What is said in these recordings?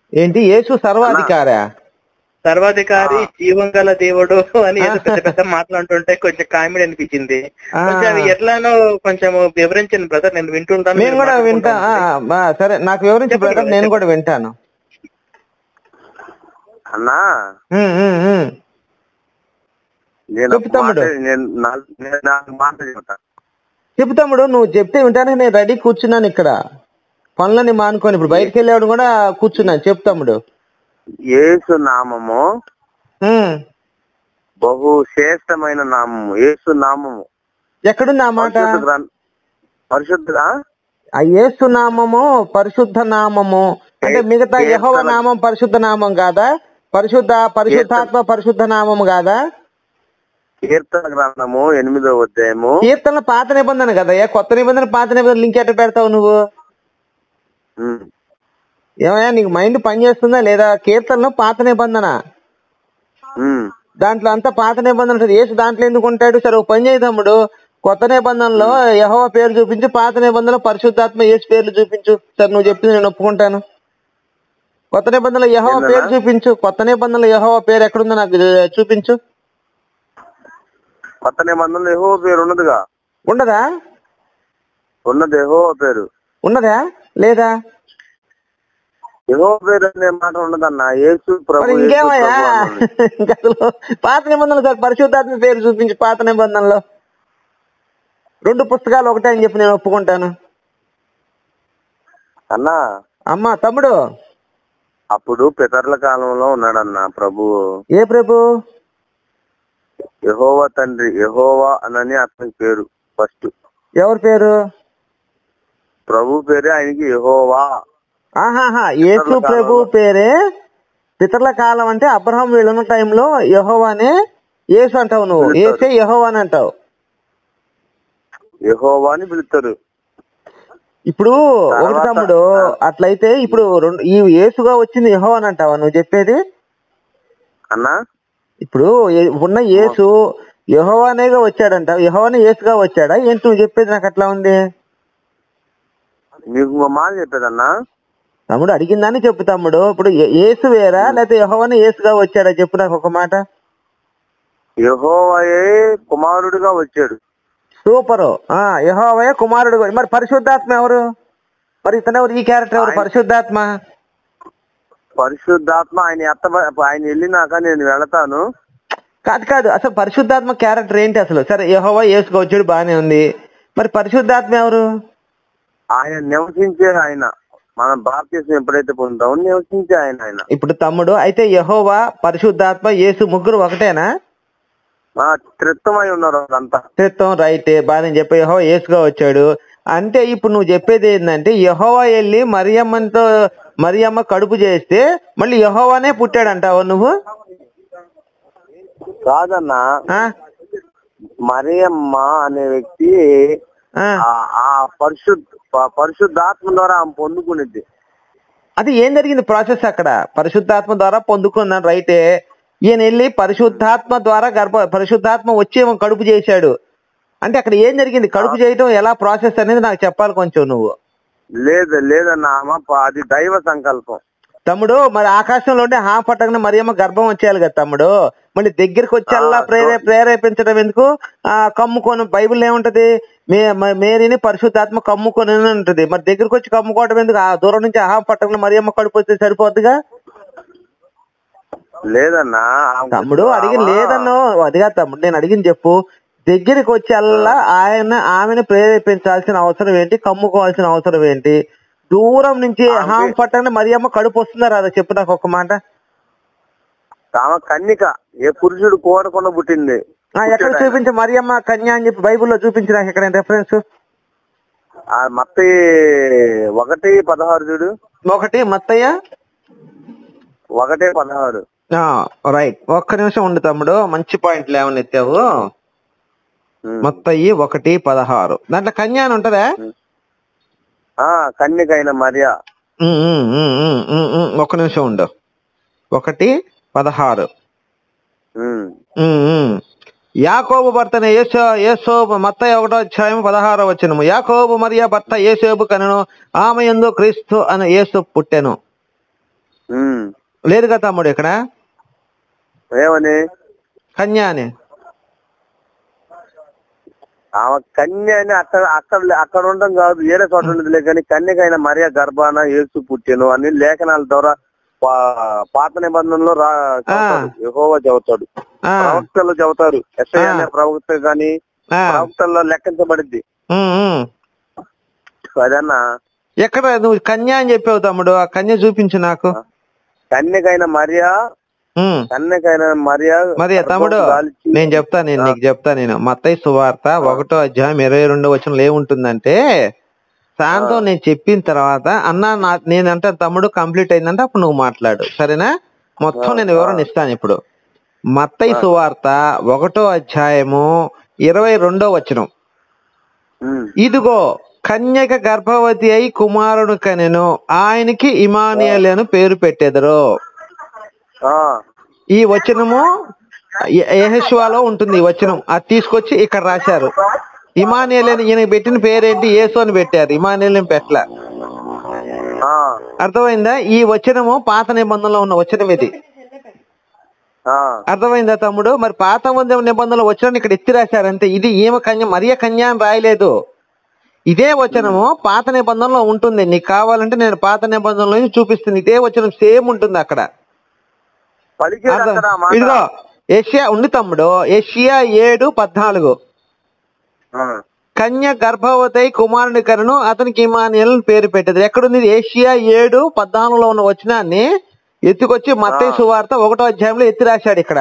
ఏంటి యేసు సర్వాధికారా సర్వాధికారి జీవం గల దేవుడు అని ఏదో పెద్ద పెద్ద మాట్లాడుతుంటే కొంచెం కామెడీ అనిపించింది ఆ. కొంచెం అవి ఎట్లానో కొంచెం వివరించండి బ్రదర్ నేను వింటుంటాను నేను మీరు కూడా వింటా మాట్లాడుకుంటూ ఆ, ఉండండి. బా, సరే నాకు వివరించి చెప్పండి బ్రదర్ brother, నేను కూడా వింటాను అన్నా ఉమ్, ఉమ్, ఉమ్. నేను చెప్పు ఒక తమ్ముడు. మాట- నేను నాలుగు నేను నాలుగు మాటలు చెప్తా చెప్పు తమ్ముడు నువ్వు చెప్తే వింటానికి నేను రెడీ కూర్చున్నాను ఇక్కడ పనులని మానుకొని ఇప్పుడు బయటకు వెళ్ళేవాడు కూడా కూర్చున్నాను చెప్పు తమ్ముడు యేసు నామము ఉమ్. బహు శ్రేష్టమైన నామము యేసు నామము ఎక్కడుంది ఆ మాట పరిశుద్ధ గ్రంథ పరిశుద్ధ ఆ యేసు నామము పరిశుద్ధ నామము అంటే మిగతా కీర్తన- యహోవ నామం పరిశుద్ధ నామం కాదా పరిశుద్ధ పరిశుద్ధాత్మ పరిశుద్ధ నామము కాదా కీర్తన గ్రంథము ఎనిమిదో అధ్యాయము కీర్తన పాత నిబంధన కదా ఏ కొత్త నిబంధన పాత నిబంధన లింక్ ఎట్ట పెడతావు నువ్వు ఉమ్. ఏమయ్యా నీకు మైండ్ పనిచేస్తుందా లేదా కీర్తనలో పాత నిబంధన ఉమ్. దాంట్లో అంతా పాత నిబంధన ఉంటుంది యేసు దాంట్లో ఎందుకు ఉంటాడు సరే ఒక పని చేయి తమ్ముడు కొత్త నిబంధనలో యహోవ పేరు చూపించు పాత నిబంధనలో పరిశుద్ధాత్మ యేసు పేర్లు చూపించు సరే నువ్వు చెప్పింది నేను ఒప్పుకుంటాను కొత్త నిబంధనలో యహోవ ఏందన్నా? పేరు చూపించు కొత్త నిబంధనలో యహోవ పేరు ఎక్కడుందో నాకు ఆ, చూపించు కొత్త నిబంధనలు ఎహో పేరు ఉన్నదిగా ఉండదా ఉన్నది ఎహో పేరు ఉన్నదా లేదా ఎహో పేరు అనే మాట ఉన్నదన్న యేసు ప్రభు మరి యేసు ఇంకేమయ్యా ప్రభు అన్నది. ఇంకా అసలు పాత నిబంధనలు సార్ పరిశుద్ధాత్మ పేరు చూపించు పాత నిబంధనలో రెండు పుస్తకాలు ఒకటే అని చెప్పి నేను ఒప్పుకుంటాను అన్నా అమ్మా తమ్ముడు అప్పుడు పితరుల కాలంలో ఉన్నాడన్న ప్రభు ఏ ప్రభు యహోవా తండ్రి యహోవా అనని అతని పేరు ఫస్ట్ ఎవరి పేరు ప్రభు పేరే ఆయనకి యహోవా ఆహాహా యేసు పితరుల ప్రభు కాలంలో. పేరే పితరుల కాలం అంటే అబ్రహం వీళ్ళున్న టైంలో యహోవానే యేసు అంటావు నువ్వు పిలుస్తారు. ఏసే యహోవా అని అంటావు యహోవా అని పిలుస్తారు ఇప్పుడు ఒకటి తర్వాత- తమ్ముడు అట్లయితే ఇప్పుడు రెండు ఈ యేసుగా వచ్చింది యహోవా అని అంటావా నువ్వు చెప్పేది అన్నా ఇప్పుడు ఏ- ఉన్న యేసు యహోవానేగా వచ్చాడంట యహోవానే యేసుగా వచ్చాడా ఏంటి నువ్వు చెప్పేది నాకు అట్లా ఉంది మీకు మా మాట చెప్పేదన్నా తమ్ముడు అడిగిందని చెప్పు తమ్ముడు ఇప్పుడు ఏ- యేసు వేరా లేకపోతే యహోవానే యేసుగా వచ్చాడా చెప్పు నాకు ఒక మాట యహోవాయే కుమారుడిగా వచ్చాడు సూపరు ఆ యహోవయ కుమారుడు కూడా. మరి పరిశుద్ధాత్మ ఎవరు మరి ఇతను ఎవరు ఈ క్యారెక్టర్ ఎవరు ఆయన- పరిశుద్ధాత్మ పరిశుద్ధాత్మ ఆయన ఎత్త ఆయన వెళ్ళినాక నేను వెళతాను కాదు కాదు అసలు పరిశుద్ధాత్మ క్యారెక్టర్ ఏంటి అసలు సరే యహోవా యేసుగా వచ్చాడు బానే ఉంది మరి పరిశుద్ధాత్మ ఎవరు ఆయన నివసించే ఆయన మన భారతదేశం ఎప్పుడైతే పొందుతామో నివసించే ఆయన ఆయన ఇప్పుడు తమ్ముడు అయితే యహోవా పరిశుద్ధాత్మ యేసు ముగ్గురు ఒకటేనా ఆ త్రిత్వమై ఉన్నారు వాళ్ళంతా చిత్తం రైటే బాగానే చెప్పి యహోవా యేసుగా వచ్చాడు అంటే ఇప్పుడు నువ్వు చెప్పేది ఏంటంటే యహోవా వెళ్ళి మరియమ్మతో మరియమ్మ కడుపు చేస్తే మళ్ళీ యహోవానే పుట్టాడంటావు నువ్వు కాదన్నా ఆ? మరియమ్మ అనే వ్యక్తి ఆ. ఆ- ఆ పరిశుద్ధ ప- పరిశుద్ధాత్మ ద్వారా ఆమె పొందుకునేది అది ఏం జరిగింది ప్రాసెస్ అక్కడ పరిశుద్ధాత్మ ద్వారా పొందుకున్నాను రైటే ఈయన వెళ్ళి పరిశుద్ధాత్మ ద్వారా గర్భ పరిశుద్ధాత్మ వచ్చి ఏమో కడుపు చేశాడు అంటే అక్కడ ఏం జరిగింది కడుపు చేయటం ఎలా ప్రాసెస్ అనేది నాకు చెప్పాలి కొంచెం నువ్వు లేదు లేదన్నా ఆమె ప- అది దైవ సంకల్పం తమ్ముడు మరి ఆకాశంలో ఉంటే హా పట్టగానే మరియమ్మ గర్భం వచ్చేయాలి కదా తమ్ముడు మళ్ళీ దగ్గరికి వచ్చేలా ఆ, ప్రేరే సో- ప్రేరేపించడం ఎందుకు ఆ కమ్ముకొని బైబిల్ ఏముంటది మే మ- మేరీని పరిశుద్ధాత్మ కమ్ముకొని అని ఉంటది మరి దగ్గరికి వచ్చి కమ్ముకోవడం ఎందుకు ఆ దూరం నుంచి ఆహా పట్టగానే మరియమ్మ కడుపు వస్తే సరిపోద్దిగా లేదన్నా ఆమె- తమ్ముడు అడిగి ఆమె- లేదన్నో అదిగా తమ్ముడు నేను అడిగింది చెప్పు దగ్గరికి వచ్చేల్లా ఆయన ఆమెను ప్రేరేపించాల్సిన అవసరం ఏంటి కమ్ముకోవాల్సిన అవసరం ఏంటి దూరం నుంచి ఆమె- హాం పట్టగానే మరియమ్మ కడుపు వస్తుందా రాదా చెప్పు నాకు ఒక మాట ఆమె కన్నిక ఏ పురుషుడు కోరకుండా పుట్టింది ఆ, ఎక్కడ పుట్టాడు ఆయన. చూపించు మరియమ్మ కన్య అని చెప్పి బైబిల్లో చూపించి నాకు ఎక్కడ రెఫరెన్స్ ఆ మత్తి ఒకటి పదహారు చూడు ఒకటి మత్తయ్య ఒకటే పదహారు రైట్ ఒక్క నిమిషం ఉండు తమ్ముడు మంచి పాయింట్ లేవని ఎత్తావు ఉమ్. మత్తయ్యి ఒకటి పదహారు దాంట్లో కన్య అని ఉంటదా ఆ కన్నికైన మరియా ఉమ్, ఉమ్, ఉమ్, ఉమ్, ఉమ్, ఉమ్, ఒక్క నిమిషం ఉండు ఒకటి పదహారు ఉమ్. ఉమ్, ఉమ్. యాకోబు భర్తనే యేసో యేసోబు మత్తయ్య ఒకటో అధ్యాయం పదహారో వచ్చినము యాకోబు మరియా భర్త యేసోబు కనను ఆమె ఎందు క్రీస్తు అని యేసు పుట్టెను ఉమ్. లేదు కదా తమ్ముడు ఇక్కడ ఏమని కన్య అని ఆమె కన్య అని అక్కడ అక్కడ అక్కడ ఉండడం కాదు ఏరే చోట ఉండదులే కానీ కన్యకైన మరియా గర్భాన యేసు పుట్టెను అని లేఖనాల ద్వారా పా- పాత నిబంధనలో రా చెబుతాడు. యెహోవా చెబుతాడు ఆ, ప్రవక్తలు చెబుతారు ఎస్ఐ ఆ. అనే ప్రవక్త గాని ఆ, ప్రవక్తల్లో లెక్కించబడింది ఉమ్, ఉమ్. అదన్నా ఎక్కడ నువ్వు కన్య అని చెప్పావు తమ్ముడు ఆ కన్య చూపించు నాకు కన్యకైన మరియా ఉమ్. కన్యకైన మరియా మరి తమ్ముడు గర్భం దాల్చి- నేను చెప్తా నేను నీకు చెప్తా నేను మత్తయి సువార్త ఒకటో అధ్యాయం ఇరవై రెండో వచనంలో ఏముంటుందంటే సాయంత్రం నేను చెప్పిన తర్వాత అన్న నా నేను అంటే తమ్ముడు కంప్లీట్ అయిందంటే అప్పుడు నువ్వు మాట్లాడు సరేనా మొత్తం నేను వివరణ ఇస్తాను ఇప్పుడు మత్తయి సువార్త ఒకటో అధ్యాయము ఇరవై రెండో వచనం ఉమ్. ఇదిగో కన్యక గర్భవతి అయి కుమారుడు కనెను ఆయనకి ఇమానియల్ అని పేరు పెట్టెదరు ఆ, ఈ వచనము యెహోషువలో ఉంటుంది ఈ వచనం అది తీసుకొచ్చి ఇక్కడ రాశారు ఇమానియల్ అని ఈయన పెట్టిన పేరేంటి యేసు అని పెట్టారు ఇమానియల్ అని పెట్టల ఆ, అర్థమైందా ఈ వచనము పాత నిబంధనలో ఉన్న వచనం ఇది ఆ, అర్థమైందా తమ్ముడు మరి పాత నిబంధనలో వచనం ఇక్కడ ఎత్తి రాశారు అంతే ఇది ఈమె కన్య మరియ కన్య అని రాయలేదు ఇదే వచనము పాత నిబంధనలో ఉంటుంది నీకు కావాలంటే నేను పాత నిబంధనలో నుంచి చూపిస్తుంది ఇదే వచనం సేమ్ ఉంటుంది అక్కడ పలికేది అర్థం- అక్కడ ఆ మాట. ఇదిగో ఏషియా ఉంది తమ్ముడు ఏషియా ఏడు పద్నాలుగు ఆ, కన్య గర్భవతి కుమారుని కరును అతనికి ఇమానియల్ అని పేరు పెట్టేది ఎక్కడుంది ఇది? ఏషియా ఏడు పద్నాలుగులో ఉన్న వచనాన్ని ఎత్తుకొచ్చి మత్తయి సువార్త ఒకటో అధ్యాయంలో ఎత్తి రాశాడు ఇక్కడ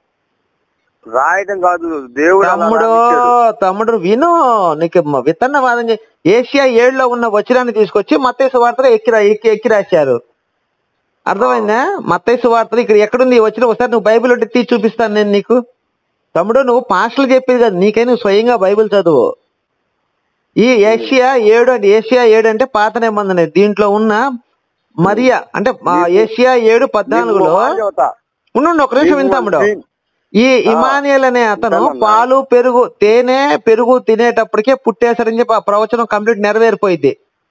రాయటం కాదు దేవుడు అలా తమ్ముడు రాయించాడు. తమ్ముడు విను నీకు మ- విత్తన్నవాదం చే- ఏషియా ఏడులో ఉన్న వచనాన్ని తీసుకొచ్చి మత్తయి సువార్తలో ఎక్కి రా- ఎక్కి ఎక్కి రాశారు అర్థమైందా మత్తయి సువార్తలు ఇక్కడ ఎక్కడుంది ఈ వచనం ఒకసారి నువ్వు బైబిల్ ఉంటే తీసి చూపిస్తాను నేను నీకు తమ్ముడు నువ్వు పాస్టర్లు చెప్పేది కదా నీకై నువ్వు స్వయంగా బైబిల్ చదువు ఈ ఏషియా ఏడు అంటే ఏషియా ఏడు అంటే పాత నిబంధన దీంట్లో ఉన్న మరియా అంటే ఆ ఏషియా ఏడు నీకు పద్నాలుగులో ఒక మాట చెబుతా. ఉండు ఒక నిమిషం విను తమ్ముడు నీకు- ఈ ఇమానియల్ అనే అతను వింటానన్నా. పాలు పెరుగు తేనె పెరుగు తినేటప్పటికే పుట్టేశారని చెప్పి ఆ ప్రవచనం కంప్లీట్ నెరవేరిపోయింది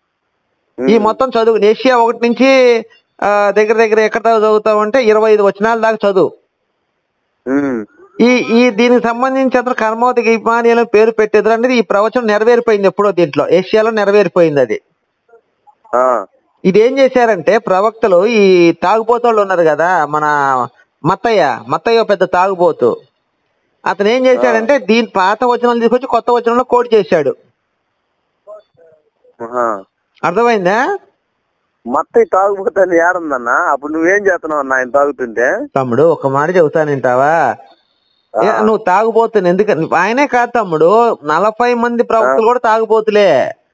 ఈ మొత్తం చదువు ఏషియా ఒకటి నుంచి ఆ, దగ్గర దగ్గర ఎక్కడ దాకా చదువుతావంటే ఇరవై ఐదు వచనాల దాకా చదువు ఉమ్. ఈ ఈ దీనికి సంబంధించి అతను కర్మవతికి ఇమానియల్ అని పేరు పెట్టేది అనేది ఈ ప్రవచనం నెరవేరిపోయింది ఎప్పుడో దీంట్లో ఏషియాలో నెరవేరిపోయింది అది ఆ, ఇది ఏం చేశారంటే ప్రవక్తలు ఈ తాగుబోతోళ్ళు ఉన్నారు కదా మన మత్తయ్య మత్తయ్య పెద్ద తాగుబోతు అతను ఏం చేశాడంటే దీని పాత వచనాలు తీసుకొచ్చి కొత్త వచనంలో కోట్ చేశాడు ఆహా. అర్థమైందా మత్తయి తాగుపోతాను ఏడుందన్నా అప్పుడు నువ్వేం చేస్తున్నావు అన్న ఆయన తాగుతుంటే తమ్ముడు ఒక మాట చెబుతానంటావా ఏ, నువ్వు తాగుబోతున్నా ఎందుకని ఆయనే కాదు తమ్ముడు నలభై మంది ప్రవక్తలు కూడా తాగుబోతులే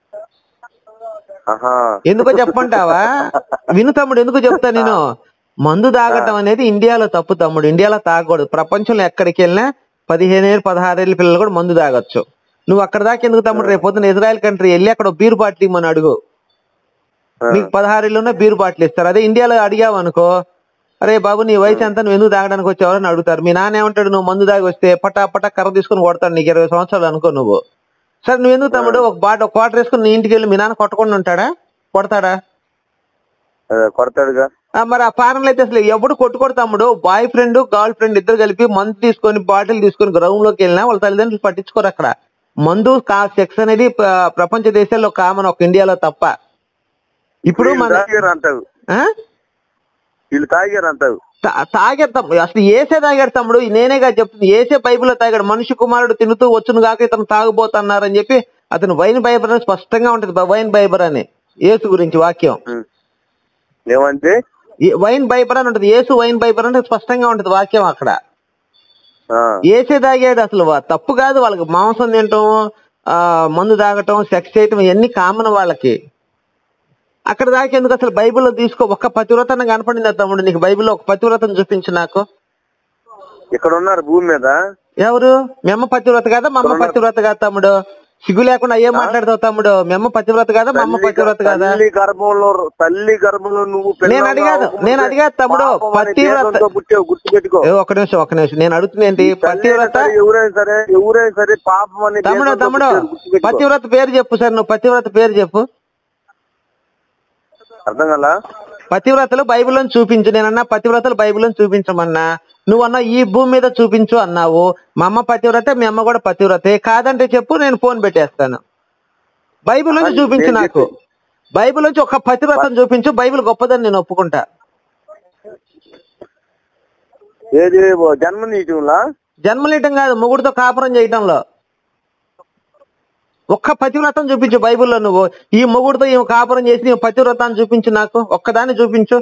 ఆహా ఎందుకో చెప్పంటావా విను తమ్ముడు ఎందుకు చెప్తా నేను మందు తాగటం అనేది ఇండియాలో తప్పు తమ్ముడు ఇండియాలో తాగకూడదు ప్రపంచంలో ఎక్కడికి వెళ్ళినా పదిహేను ఏళ్ళు పదహారు ఏళ్ళ పిల్లలు కూడా మందు తాగొచ్చు నువ్వు అక్కడ దాకా ఎందుకు తమ్ముడు రేపు పొద్దున ఇజ్రాయెల్ కంట్రీ వెళ్ళి అక్కడ బీర్ బాటిల్ ఇమ్మని అడుగు ఆ. నీకు పదహారు ఏళ్ళున్న బీర్ బాటిల్ ఇస్తారు అదే ఇండియాలో అడిగావు అనుకో అరే బాబు నీ వయసు ఎంత నువ్వు ఎందుకు తాగడానికి వచ్చావని అడుగుతారు మీ నాన్న ఏమంటాడు నువ్వు మందు తాగి వస్తే పటా పటా కర్ర తీసుకుని కొడతాడు నీకు ఇరవై సంవత్సరాలు అనుకో నువ్వు సరే నువ్వు ఎందుకు తమ్ముడు ఒక బాట ఒక క్వార్టర్ వేసుకుని నీ ఇంటికి వెళ్ళి మీ నాన్న కొట్టకుండా ఉంటాడా కొడతాడా అదే, కొడతాడుగా ఆ, మరి ఆ ఫారెన్లో అయితే అసలు ఎవడు కొట్టుకోడు తమ్ముడు బాయ్ ఫ్రెండ్ గర్ల్ ఫ్రెండ్ ఇద్దరు కలిపి మందు తీసుకొని బాటిల్ తీసుకొని గ్రౌండ్ లోకి వెళ్ళినా వాళ్ళ తల్లిదండ్రులు పట్టించుకోరు అక్కడ మందు కా సెక్స్ అనేది ప్ర- ప్రపంచ దేశాల్లో కామన్ ఒక ఇండియాలో తప్ప ఇప్పుడు వీళ్ళు మన తాగారు అంటావు ఆ? వీళ్ళు తాగారు అంటావు తా- తాగాడు తమ్ముడు అసలు ఏసే తాగాడు తమ్ముడు నేనేగా చెప్తుంది ఏసే బైబిల్లో తాగాడు మనిషి కుమారుడు తినుతూ వచ్చును గాక ఇతను తాగుబోతున్నారని చెప్పి అతను వైన్ బైబర్ అని స్పష్టంగా ఉంటది బ- వైన్ బైబర్ అని యేసు గురించి వాక్యం ఉమ్. ఏమంటే ఈ వైన్ బైబర్ అని ఉంటది యేసు వైన్ బైబర్ అంటే స్పష్టంగా ఉంటది వాక్యం అక్కడ ఆ, ఏసే తాగాడు అసలు వా- తప్పు కాదు వాళ్ళకి మాంసం తినటం ఆ మందు తాగటం సెక్స్ చేయటం ఇవన్నీ కామన్ వాళ్ళకి అక్కడ దాకా ఎందుకు అసలు బైబిల్లో తీసుకో ఒక్క పతివ్రతను కనపడింది తమ్ముడు నీకు బైబిల్లో ఒక పతివ్రతను చూపించు నాకు ఇక్కడ ఉన్నారు భూమి మీద ఎవరు మెమ్మ పతివ్రత కదా మా అమ్మ పతివ్రత కాదు తమ్ముడు సిగ్గు లేకుండా ఏం మాట్లాడతావు తమ్ముడు మెమ్మ పతివ్రత కదా మా అమ్మ తల్లి పతివ్రత కదా తల్లి గర్భంలో తల్లి గర్భంలో నువ్వు నేను పిల్లలు అడిగాను, కావకముందే నేను అడిగాను తమ్ముడు, పాపం అనే పతివ్రత- దేశంతో పుట్టావు గుర్తుపెట్టుకో ఏ, ఒక్క నిమిషం ఒక్క నిమిషం నేను అడుగుతుంది ఏంటి తల్లి అయినా పతివ్రత సరే, ఎవరైనా సరే ఎవరైనా సరే పాపం అనే తమ్ముడు దేశంతో తమ్ముడు పుట్టారు, గుర్తుపెట్టుకో. పతివ్రత పేరు చెప్పు సార్ నువ్వు పతివ్రత పేరు చెప్పు అర్థం కదా పతివ్రతలు బైబిల్ని చూపించు నేనన్నా పతివ్రతలు బైబిల్ని చూపించమన్నా నువ్వన్నా ఈ భూమి మీద చూపించు అన్నావు మా అమ్మ పతివ్రత మీ అమ్మ కూడా పతివ్రతే కాదంటే చెప్పు నేను ఫోన్ పెట్టేస్తాను బైబిల్ నుంచి అది చూపించు నేను నాకు బైబిల్ నుంచి ఒక పతివ్రతను చూపించు బైబిల్ గొప్పదని నేను ఒప్పుకుంటా ఏది ఓ జన్మ నీటిలా జన్మలేయటం కాదు మొగుడుతో కాపురం చేయటంలో ఒక్క పతివ్రతం చూపించు బైబిల్లో నువ్వు ఈ మొగుడుతో ఈమె కాపురం చేసి నీ పతివ్రతాన్ని చూపించు నాకు ఒక్కదాన్ని చూపించు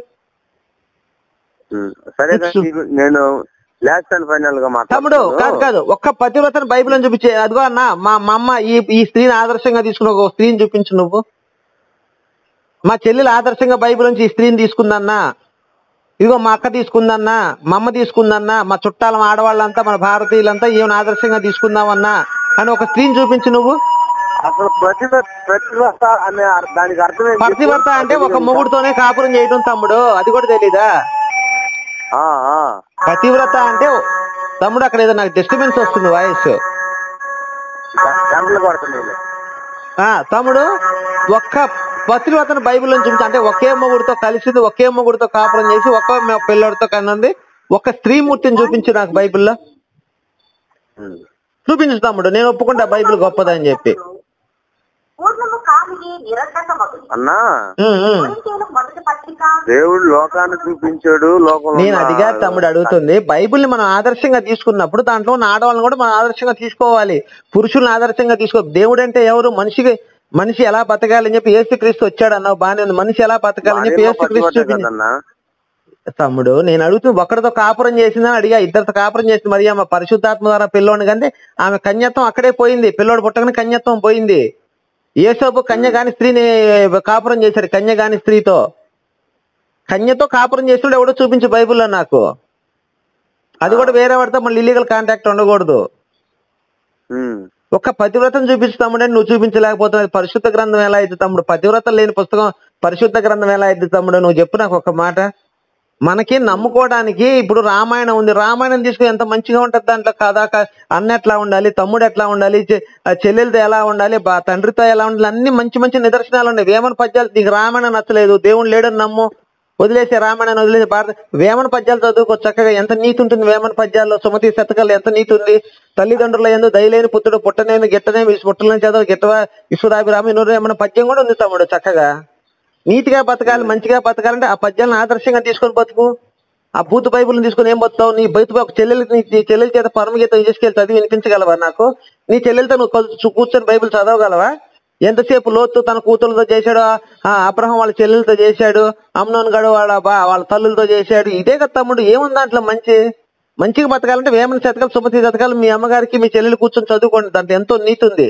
సరే కానీ నీకు- నేను లాస్ట్ అండ్ ఫైనల్ గా తమ్ముడు కాదు మాట్లాడుతున్నాను కాదు ఒక్క పతివ్రతను బైబిల్ అని చూపించే అదిగో అన్న మా మా అమ్మ ఈ ఈ స్త్రీని ఆదర్శంగా తీసుకున్న ఒక స్త్రీని చూపించు నువ్వు మా చెల్లెలు ఆదర్శంగా బైబిల్ నుంచి ఈ స్త్రీని తీసుకుందన్నా ఇదిగో మా అక్క తీసుకుందన్నా మా అమ్మ తీసుకుందన్నా మా చుట్టాల ఆడవాళ్ళంతా మన భారతీయులంతా ఈమెను ఆదర్శంగా తీసుకుందామన్నా అని ఒక స్త్రీని చూపించు నువ్వు అసలు ప్రతి ప్రతిభత అనే అర్- దానికి అర్థం ఏంటి? పతివ్రత అంటే ఒక మొగుడుతోనే కాపురం చేయడం తమ్ముడు అది కూడా తెలీదా ఆ, ఆ. పతివ్రత అంటే తమ్ముడు అక్కడ ఏదో నాకు డిస్టర్బెన్స్ వస్తుంది వాయిస్ గంటలు పడుతుంది ఆ తమ్ముడు ఒక్క పతివ్రతను బైబిల్ నుంచి చూపించు. అంటే ఒకే మొగుడుతో కలిసింది ఒకే మొగుడుతో కాపురం చేసి ఒకే మ- పిల్లడితో కనుంది ఒక స్త్రీమూర్తిని చూపించు నాకు బైబిల్లో చూపించు తమ్ముడు నేను ఒప్పుకుంటా బైబిల్ గొప్పదని చెప్పి పూర్ణము కామిది నిరర్ధకమగు అన్నా ఉమ్, ఉమ్. కొరింథీయులకు మొదటి పత్రిక దేవుడు లోకాన్ని చూపించాడు లోకంలో నేను ఉన్న- అదిగా తమ్ముడు అడుగుతుంది బైబిల్ ని మనం ఆదర్శంగా తీసుకున్నప్పుడు దాంట్లో ఉన్న ఆడవాళ్ళని కూడా మనం ఆదర్శంగా తీసుకోవాలి పురుషుల్ని ఆదర్శంగా తీసుకో దేవుడు అంటే ఎవరు మనిషికి మనిషి ఎలా బతకాలని చెప్పి యేసుక్రీస్తు వచ్చాడు అన్నావు బానే ఉంది మనిషి ఎలా బతకాలని చెప్పి భార్యలో యేసుక్రీస్తు పతివ్రతే చూపించి కదన్నా తమ్ముడు నేను అడుగుతూ ఒక్కడితో కాపురం చేసిందని అడిగా ఇద్దరితో కాపురం చేసింది మరి ఆమె పరిశుద్ధాత్మ ద్వారా పిల్లోని కంటే ఆమె కన్యత్వం అక్కడే పోయింది పిల్లోడు పుట్టగానే కన్యత్వం పోయింది ఏసోపు కన్య కాని స్త్రీని కాపురం చేశాడు కన్య కాని స్త్రీతో కన్యతో కాపురం చేసినాడు ఎవడో చూపించు బైబిల్లో నాకు అది కూడా వేరే వాడితో మళ్ళీ ఇల్లీగల్ కాంటాక్ట్ ఉండకూడదు ఉమ్. ఒక్క పతివ్రతం చూపించు తమ్ముడే నువ్వు చూపించలేకపోతున్నావు అది పరిశుద్ధ గ్రంథం ఎలా అయితే తమ్ముడు పతివ్రతం లేని పుస్తకం పరిశుద్ధ గ్రంథం ఎలా అయితే తమ్ముడు నువ్వు చెప్పు నాకు ఒక మాట మనకి నమ్ముకోవడానికి ఇప్పుడు రామాయణం ఉంది రామాయణం తీసుకుని ఎంత మంచిగా ఉంటది దాంట్లో కథ క- అన్న ఎట్లా ఉండాలి తమ్ముడు ఎట్లా ఉండాలి చె- ఆ చెల్లెలతో ఎలా ఉండాలి బా తండ్రితో ఎలా ఉండాలి అన్ని మంచి మంచి నిదర్శనాలు ఉన్నాయి వేమన పద్యాలు నీకు రామాయణం నచ్చలేదు దేవుడు లేడని నమ్ము వదిలేసే రామాయణాన్ని వదిలేసే భారత వేమన పద్యాలు చదువుకో చక్కగా ఎంత నీతి ఉంటుంది వేమన పద్యాల్లో సుమతి శతకాలు ఎంత నీతి ఉంది తల్లిదండ్రుల ఎందు దయలేని పుత్రుడు పుట్టనేని గిట్టనేమి పుట్టలేని చదువు గిట్టవ విశ్వదాభిరామి నూరేమన్న పద్యం కూడా ఉంది తమ్ముడు చక్కగా నీతిగా బతకాలి మంచిగా బతకాలంటే ఆ పద్యాలను ఆదర్శంగా తీసుకొని బతుకు ఆ భూత బైబుల్ని తీసుకొని ఏం బతుకుతావు నీ బతుకు ఒక చెల్లెలకి నీ నీ చెల్లెల చేత పరమగీతం చేసుకెళ్ళి చదివి వినిపించగలవా నాకు నీ చెల్లెలతో నువ్వు కూ- కూర్చొని బైబిల్ చదవగలవా ఎంతసేపు లోతు తన కూతురులతో చేశాడు ఆ అబ్రహం వాళ్ళ చెల్లెలతో చేశాడు అమ్నోన్ గడు వాళ్ళ బా వాళ్ళ తల్లులతో చేశాడు ఇదే కదా తమ్ముడు ఏముంది దాంట్లో మంచి మంచిగా బతకాలంటే వేమన శతకాలు సుమతి శతకాలు మీ అమ్మగారికి మీ చెల్లెలు కూర్చొని చదువుకోండి దాంట్లో ఎంతో నీతి ఉంది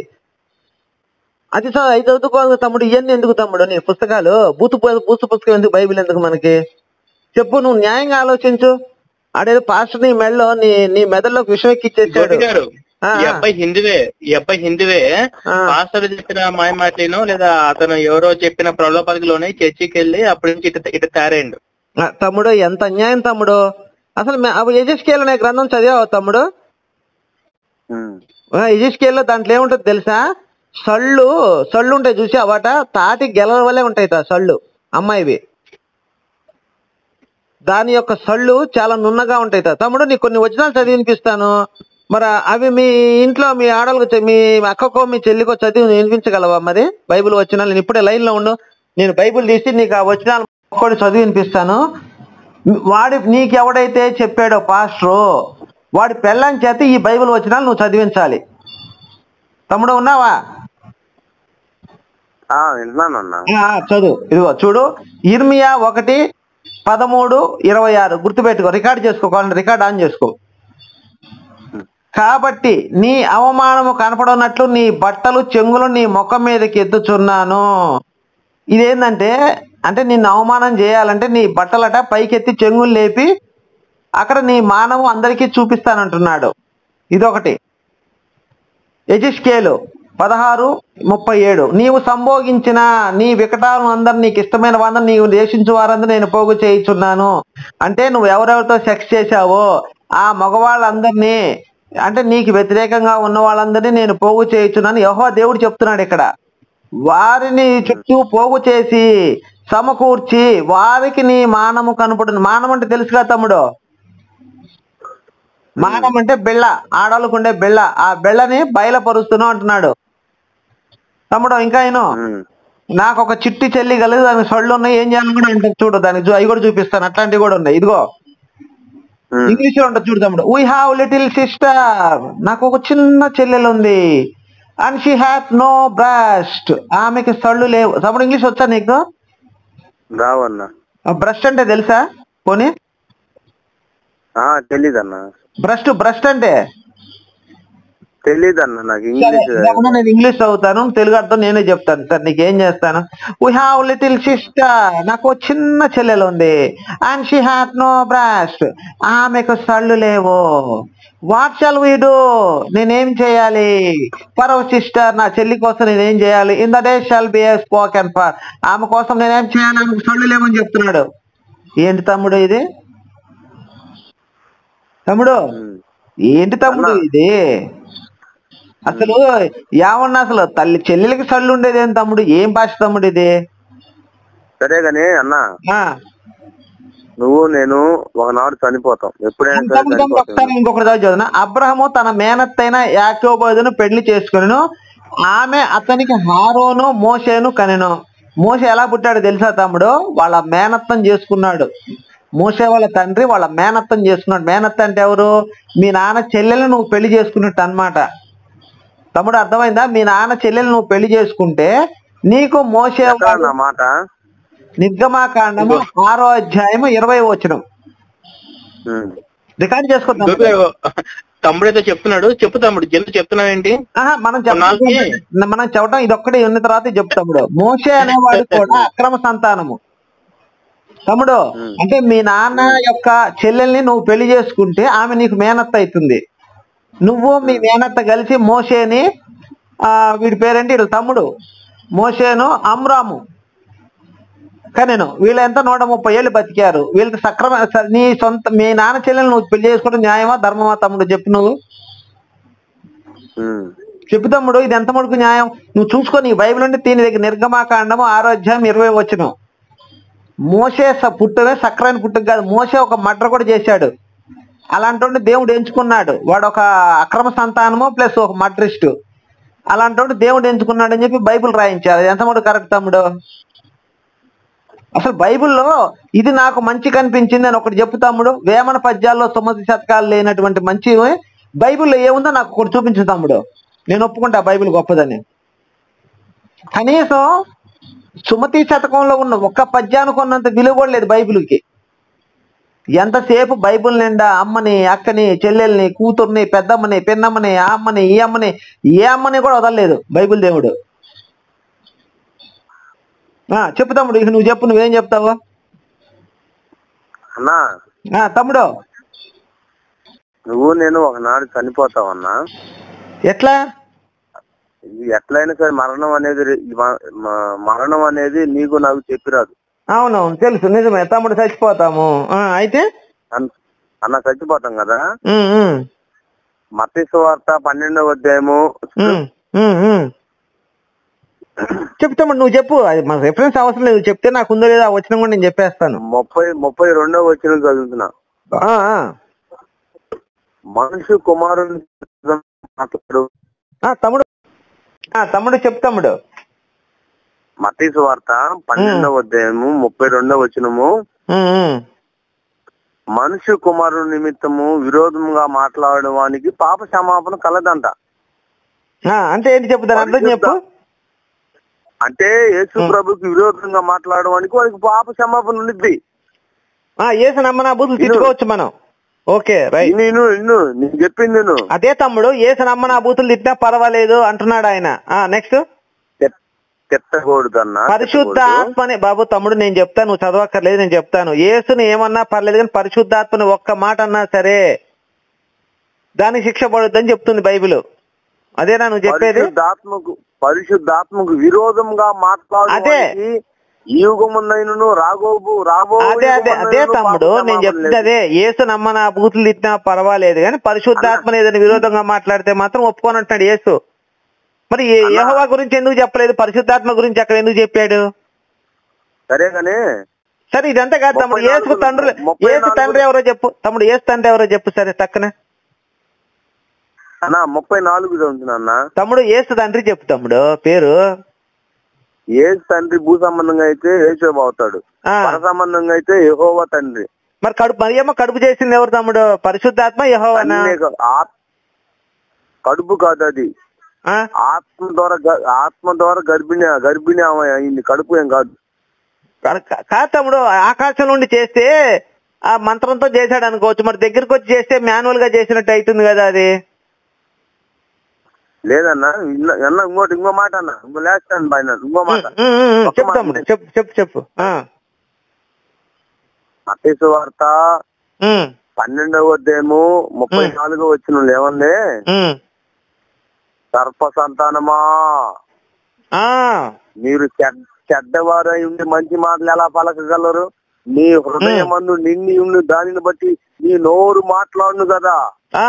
అది చ- అది చదువుకోవాలి తమ్ముడు ఇవన్నీ ఎందుకు తమ్ముడు నీ పుస్తకాలు బూతు పు- బూతు పుస్తకం ఎందుకు బైబిల్ ఎందుకు మనకి చెప్పు నువ్వు న్యాయంగా ఆలోచించు ఆడేదో పాస్టర్ నీ మెడలో నీ నీ మెదడులోకి విషయం ఎక్కిచ్చేసాడు గోపి గారు ఆ, ఈ అబ్బాయి హిందువే ఈ అబ్బాయి హిందువే ఆ. పాస్టర్ చెప్పిన మాయ మాటలేనో లేదా అతను ఎవరో చెప్పిన ప్రలోభాలలోనే చర్చికి వెళ్ళి అప్పటి నుంచి ఇటు ఇటు తయారైండు ఆ, తమ్ముడు ఎంత అన్యాయం తమ్ముడు అసలు మే- అవి యజస్కేల్ అనే గ్రంథం చదివావు తమ్ముడు ఉమ్. యజస్కేల్ లో దాంట్లో ఏముంటుంది తెలుసా సళ్ళు సళ్ళు ఉంటాయి చూసి అవట తాటి గెలల వల్లే ఉంటాయి తా సళ్ళు అమ్మాయివి దాని యొక్క సళ్ళు చాలా నున్నగా ఉంటాయి తా. తమ్ముడు నీకు కొన్ని వచనాలు చదివి వినిపిస్తాను మరి అవి మీ ఇంట్లో మీ ఆడలకు చె- మీ అక్కకో మీ చెల్లికో చదివి వినిపించగలవా మరి బైబిల్ వచనాలు నేను ఇప్పుడే లైన్ లో ఉండు నేను బైబిల్ తీసి నీకు ఆ వచనాలు ఒక్కటి చదివి వినిపిస్తాను వాడి నీకు ఎవడైతే చెప్పాడో పాస్టరు వాడి పెళ్ళం చేత ఈ బైబిల్ వచనాలు నువ్వు చదివించాలి తమ్ముడు ఉన్నావా ఆ వింటున్నాను అన్న ఆ, చదువు ఇదిగో చూడు ఇర్మియా ఒకటి పదమూడు ఇరవై ఆరు గుర్తుపెట్టుకో రికార్డ్ చేసుకో కావాలంటే రికార్డ్ ఆన్ చేసుకో కాబట్టి నీ అవమానము కనపడనట్లు నీ బట్టలు చెంగులు నీ ముఖం మీదకి ఎత్తుచున్నాను ఇదేంటంటే అంటే నిన్ను అవమానం చేయాలంటే నీ బట్టలట పైకెత్తి చెంగులు లేపి అక్కడ నీ మానవు అందరికీ చూపిస్తానంటున్నాడు ఇదొకటి యజిష్కేలు పదహారు ముప్పై ఏడు నీవు సంభోగించిన నీ వికటాలను అందరు నీకు ఇష్టమైన వాళ్ళని నీవు దేశించు వారందరూ నేను పోగు చేయించున్నాను అంటే నువ్వు ఎవరెవరితో సెక్స్ చేశావో ఆ మగవాళ్ళందరినీ అంటే నీకు వ్యతిరేకంగా ఉన్న వాళ్ళందరినీ నేను పోగు చేయించున్నాను యహో దేవుడు చెప్తున్నాడు ఇక్కడ వారిని చుట్టూ పోగు చేసి సమకూర్చి వారికి నీ మానము కనపడును మానం అంటే తెలుసుగా తమ్ముడు మానం అంటే బిళ్ళ ఆడవాళ్ళకు ఉండే బిళ్ళ ఆ బిళ్ళని బయలుపరుస్తున్నావు అంటున్నాడు తమ్ముడు ఇంకా నేను ఉమ్. నాకు ఒక చిట్టి చెల్లి కలిగి దానికి సొళ్ళు ఉన్నాయి ఏం చేయాలని కూడా అంటే చూడు దానికి చూ- అవి కూడా చూపిస్తాను అట్లాంటివి కూడా ఉన్నాయి ఇదిగో ఉమ్. ఇంగ్లీష్ లో ఉంటుంది చూడు తమ్ముడు వీ హావ్ లిటిల్ సిస్టర్ నాకు ఒక చిన్న చెల్లెలు ఉంది and she have no breast ఆమెకి సళ్ళు లేవు తమ్ముడు ఇంగ్లీష్ వచ్చా నీకు రావన్నా బ్రస్ట్ అంటే తెలుసా పోనీ ఆ తెలీదన్నా బ్రస్ట్ బ్రస్ట్ అంటే తెలీదన్నా నాకు సరే, ఇంగ్లీష్ ఇదేమన్నా నేను ఇంగ్లీష్ చదువుతాను తెలుగు అర్థం నేనే చెప్తాను సార్ నీకు ఏం చేస్తాను వీ హావ్ లిటిల్ సిస్టర్ నాకు ఓ చిన్న చెల్లెలు ఉంది and she have no breast ఆమెకు సళ్ళు లేవు వాట్ షాల్ వీ డూ నేనేం చేయాలి ఫర్ అవర్ సిస్టర్ నా చెల్లి కోసం నేనేం చేయాలి in the day shall be spoken for ఆమె కోసం నేనేం చేయాలి ఆమెకు సళ్ళు లేవని చెప్తున్నాడు ఏంటి తమ్ముడు ఇది తమ్ముడు ఉమ్. ఏంటి తమ్ముడు ఇది అసలు ఏమన్నా అసలు తల్లి చెల్లెలకి సళ్ళు ఉండేది ఏం తమ్ముడు ఏం భాష తమ్ముడు ఇది సరే గాని అన్నా ఆ, నువ్వు నేను ఒకనాడు చనిపోతాం ఎప్పుడైనా సరే తమ్ముడు తమ్ముడు ఒకసారి చనిపోతాం ఇంకొకటి దాకా చదువునా అబ్రహము తన మేనత్తైన యాకోబోదును పెళ్లి చేసుకుని ఆమె అతనికి హారోను మోషేను కనెను మోషే ఎలా పుట్టాడు తెలుసా తమ్ముడు వాళ్ళ మేనత్తం చేసుకున్నాడు మోసే వాళ్ళ తండ్రి వాళ్ళ మేనత్తం చేసుకున్నాడు మేనత్త అంటే ఎవరు మీ నాన్న చెల్లెలు నువ్వు పెళ్లి చేసుకున్నట్టు అన్నమాట తమ్ముడు అర్థమైందా మీ నాన్న చెల్లెలు నువ్వు పెళ్లి చేసుకుంటే నీకు మోసే ఎక్కడ నా మాట నిర్గమాకాండము ఆరో అధ్యాయము ఇరవై వచనం ఉమ్. రికార్డ్ చేసుకుంటాం గోపి, తమ్ముడు ఏదో చెప్తున్నాడు చెప్పు తమ్ముడు జల్ది చెప్తున్నావు ఏంటి ఆహా, మనం చెప్పడం కొన్నాళ్ళకి- మనం చెప్పడం ఇది ఒక్కటే ఉన్న తర్వాత చెప్తాముడు మోసే అనేవాడు కూడా అక్రమ సంతానము తమ్ముడు ఉమ్. అంటే మీ నాన్న యొక్క చెల్లెల్ని నువ్వు పెళ్లి చేసుకుంటే ఆమె నీకు మేనత్త అవుతుంది నువ్వు మీ మేనత్త కలిసి మోసేని ఆ వీడి పేరేంటి వీళ్ళ తమ్ముడు మోసేను అమ్రాము కనెను వీళ్ళు ఎంత నూట ముప్పై ఏళ్ళు బతికారు వీళ్ళకి సక్రమ స- నీ సొంత మీ నాన్న చెల్లెలు నువ్వు పెళ్లి చేసుకోవడం న్యాయమా ధర్మమా తమ్ముడు చెప్పు నువ్వు ఉమ్. చెప్పు తమ్ముడు ఇది ఎంత మటుకు న్యాయం నువ్వు చూసుకో నీ బైబిల్ నుండి దీని దగ్గర నిర్గమాకాండము ఆరోధ్యాయం ఇరవై వచ్చిన మోసే స- పుట్టవే సక్రమైన పుట్టుక కాదు మోసే ఒక మడ్ర కూడా చేశాడు అలాంటి దేవుడు ఎంచుకున్నాడు వాడు ఒక అక్రమ సంతానము ప్లస్ ఒక మడ్రిస్ట్ అలాంటి దేవుడు ఎంచుకున్నాడు అని చెప్పి బైబిల్ రాయించారు అది ఎంత మటుకు కరెక్ట్ తమ్ముడు అసలు బైబిల్లో ఇది నాకు మంచి కనిపించింది అని ఒకటి చెప్పు తమ్ముడు వేమన పద్యాల్లో తొమ్మిది శతకాలు లేనటువంటి మంచి బైబిల్లో ఏముందో నాకు ఒకటి చూపించు తమ్ముడు నేను ఒప్పుకుంటా బైబిల్ గొప్పదని కనీసం సుమతి శతకంలో ఉన్న ఒక్క పద్యానికి ఉన్నంత విలువ కూడా లేదు బైబిల్కి ఎంతసేపు బైబిల్ నిండా అమ్మని అక్కని చెల్లెల్ని కూతుర్ని పెద్దమ్మని పిన్నమ్మని ఆ అమ్మని ఈ అమ్మని ఏ అమ్మని కూడా వదలలేదు బైబిల్ దేవుడు ఆ, చెప్పు తమ్ముడు ఇక నువ్వు చెప్పు నువ్వేం చెప్తావు అన్నా ఆ, తమ్ముడు నువ్వు నేను ఒకనాడు చనిపోతావన్నా ఎట్లా ఇది ఎట్లయినా సరే మరణం అనేది రి- మ- మ- మరణం అనేది నీకు నాకు చెప్పిరాదు అవునవును తెలుసు నిజమే తమ్ముడు చచ్చిపోతాము ఆ, అయితే అన్- అన్న చచ్చిపోతాం కదా ఉమ్, ఉమ్, మతీసు వార్త పన్నెండవ అధ్యాయము ఉమ్, ఉమ్, ఉమ్. చెప్పు తమ్ముడు నువ్వు చెప్పు అది మన రెఫరెన్స్ అవసరం లేదు నువ్వు చెప్తే నాకు ఉందో లేదా వచ్చిన కూడా నేను చెప్పేస్తాను ముప్పై ముప్పై రెండవ వచ్చిన చదువుతున్నా ఆ, ఆ. మనుషు కుమారుని మాట్లాడు ఆ, తమ్ముడు ఆ, తమ్ముడు చెప్పు తమ్ముడు మతీసు వార్త పన్నెండవ అధ్యాయము ముప్పై రెండవ వచనము ఉమ్, ఉమ్. మనుషు కుమారుని నిమిత్తము విరోధంగా మాట్లాడడం వానికి పాప క్షమాపణ కలదంట ఆ, అంటే ఏంటి చెప్పు దాని అర్థం చెప్పు అంటే యేసు ప్రభుకి విరోధంగా మాట్లాడడానికి వానికి పాప క్షమాపణ ఉండిద్ది ఆ ఏసు నమ్మన బూతులు తిట్టుకోవచ్చు మనం ఓకే రైట్ నేను నిన్ను నేను చెప్పింది నేను అదే తమ్ముడు ఏసు నమ్మన బూతులు తిట్టినా పర్వాలేదు అంటున్నాడు ఆయన ఆ నెక్స్ట్ తిట్టకూడదు అన్న పరిశుద్ధ ఆత్మని బాబు తమ్ముడు నేను చెప్తాను నువ్వు చదవక్కర్లేదు నేను చెప్తాను యేసుని ఏమన్నా పర్లేదు కానీ పరిశుద్ధాత్మని ఒక్క మాట అన్నా సరే దానికి శిక్ష పడుద్దని చెప్తుంది బైబిల్ అదేనా నువ్వు చెప్పేది పరిశుద్ధాత్మకు పరిశుద్ధాత్మకు విరోధంగా మాట్లాడడానికి ఈ యుగమునైనను రాగోబు రాబో అదే అదే అదే తమ్ముడు నేను చెప్తుంది అదే యేసు నమ్మన బూతులు తిట్టినా పర్వాలేదు కానీ పరిశుద్ధాత్మని ఏదైనా విరోధంగా మాట్లాడితే మాత్రం ఒప్పుకొని అంటున్నాడు యేసు మరి ఏ- యెహోవా గురించి ఎందుకు చెప్పలేదు పరిశుద్ధాత్మ గురించి అక్కడ ఎందుకు చెప్పాడు సరే కానీ సరే ఇదంతా కాదు తమ్ముడు ముప్పై ఏసుకు నాలుగు- తండ్రి ముప్పై ఏసు నాలుగు- తండ్రి ఎవరో చెప్పు తమ్ముడు ఏసు తండ్రి ఎవరో చెప్పు సరే తక్కన అన్న ముప్పై నాలుగు చదువుతున్నా అన్న తమ్ముడు ఏసు తండ్రి చెప్పు తమ్ముడు పేరు ఏ తండ్రి భూ సంబంధంగా అయితే యేసోబు అవుతాడు ఆ పర సంబంధంగా అయితే యెహోవా తండ్రి మరి కడుపు మరియమ్మ కడుపు చేసింది ఎవరు తమ్ముడు పరిశుద్ధాత్మ యహోవనా అన్నీ కా- ఆత్- కడుపు కాదు అది ఆ? ఆత్మ ద్వారా గ- ఆత్మ ద్వారా గర్భిణి గర్భిణి ఆమె అయింది కడుపు ఏం కాదు కా- కాదు తమ్ముడు ఆకాశం నుండి చేస్తే ఆ మంత్రంతో చేశాడు అనుకోవచ్చు మరి దగ్గరికి వచ్చి చేస్తే మాన్యువల్ గా చేసినట్టు అవుతుంది కదా అది లేదన్నా ఇన్న- అన్న ఇంకోటి ఇంకో మాట అన్న ఇంకో లాస్ట్ అండ్ పైన ఇంకో మాట ఉమ్, ఉమ్, ఉమ్, ఒక్క చెప్పు మాట. తమ్ముడు చెప్పు చెప్పు చెప్పు ఆ. మతేసు వార్త ఉమ్, పన్నెండవ అధ్యాయము ముప్పై ఉమ్. నాలుగో వచ్చిన ఏమంది ఉమ్. సర్ప సంతానమా ఆ, మీరు చెడ్- చెడ్డవారై ఉండి మంచి మాటలు ఎలా పలకగలరు నీ హృదయమందు నిండి ఉండి దానిని బట్టి నీ నోరు మాట్లాడును కదా ఆ.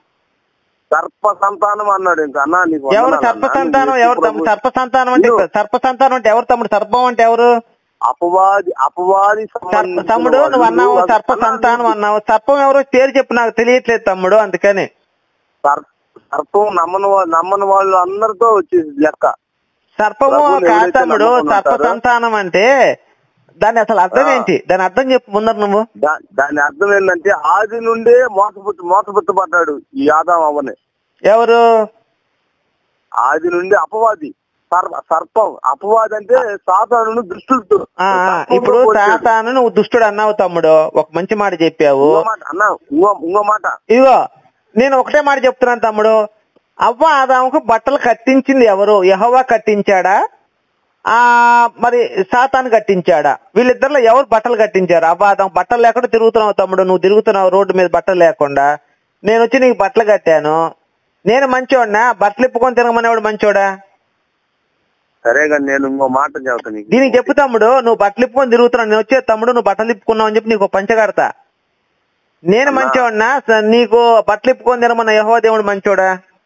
సర్ప సంతానం అన్నాడు ఇంకా అన్నా నీకు ఎవరు వందనాలు సర్ప అన్నా. సంతానం నీ ఎవరు తమ్ముడు ప్రభు- సర్ప సంతానం అంటే ఇదిగో. సర్ప సంతానం అంటే ఎవరు తమ్ముడు సర్పం అంటే ఎవరు అపవాది అపవాది సర్ప సంబంధించిన తమ్ముడు వాళ్ళు. నువ్వు అన్నావు సర్ప అన్నా, సంతానం అన్నావు సర్పం ఎవరో పేరు చెప్పు నాకు తెలియట్లేదు తమ్ముడు అందుకని సర్- సర్పం నమ్మని వా- నమ్మని వాళ్ళు అందరితో వచ్చేసి లెక్క సర్పము ప్రభువుని కాదు ఎవరైతే తమ్ముడు నమ్ముకుని సర్ప ఉంటారో- సంతానం అంటే దాని అసలు అర్థం ఆ. ఏంటి దాని అర్థం చెప్పు ముందర నువ్వు దా- దాని అర్థం ఏంటంటే ఆది నుండే మోసపుట్టు మోసపుట్టబడ్డాడు ఈ ఆదాం అవని ఎవరు ఆది నుండి అపవాది సర్ప- సర్పం అపవాది అంటే సాతాను దుష్టుడు ఆ, ఆ, ఇప్పుడు సాతాను నువ్వు దుష్టుడు అన్నావు తమ్ముడు ఒక మంచి మాట చెప్పావు ఇంకో మాట అన్న ఇంకో ఇంకో మాట ఇదిగో నేను ఒకటే మాట చెప్తున్నాను తమ్ముడు అవ్వ ఆదాముకు బట్టలు కట్టించింది ఎవరు యహోవా కట్టించాడా ఆ మరి సాతాను కట్టించాడా వీళ్ళిద్దరిలో ఎవరు బట్టలు కట్టించారు అవ్వ ఆదాం బట్టలు లేకుండా తిరుగుతున్నావు తమ్ముడు నువ్వు తిరుగుతున్నావు రోడ్డు మీద బట్టలు లేకుండా నేను వచ్చి నీకు బట్టలు కట్టాను నేను మంచోడినా బట్టలు ఇప్పుకొని తిరగమనేవాడు మంచోడా సరే కానీ నేను ఇంకో మాట చెబుతాను నీకు. దీనికి చెప్పు తమ్ముడు నువ్వు బట్టలు ఇప్పుకొని తిరుగుతున్నావు నేను వచ్చే తమ్ముడు నువ్వు బట్టలు ఇప్పుకున్నావు అని చెప్పి నీకు ఒక పంచ కడతా నేను అన్నా. మంచోడినా స- నీకు బట్టలు ఇప్పుకొని తినమన్న యహో దేవుడు మంచోడా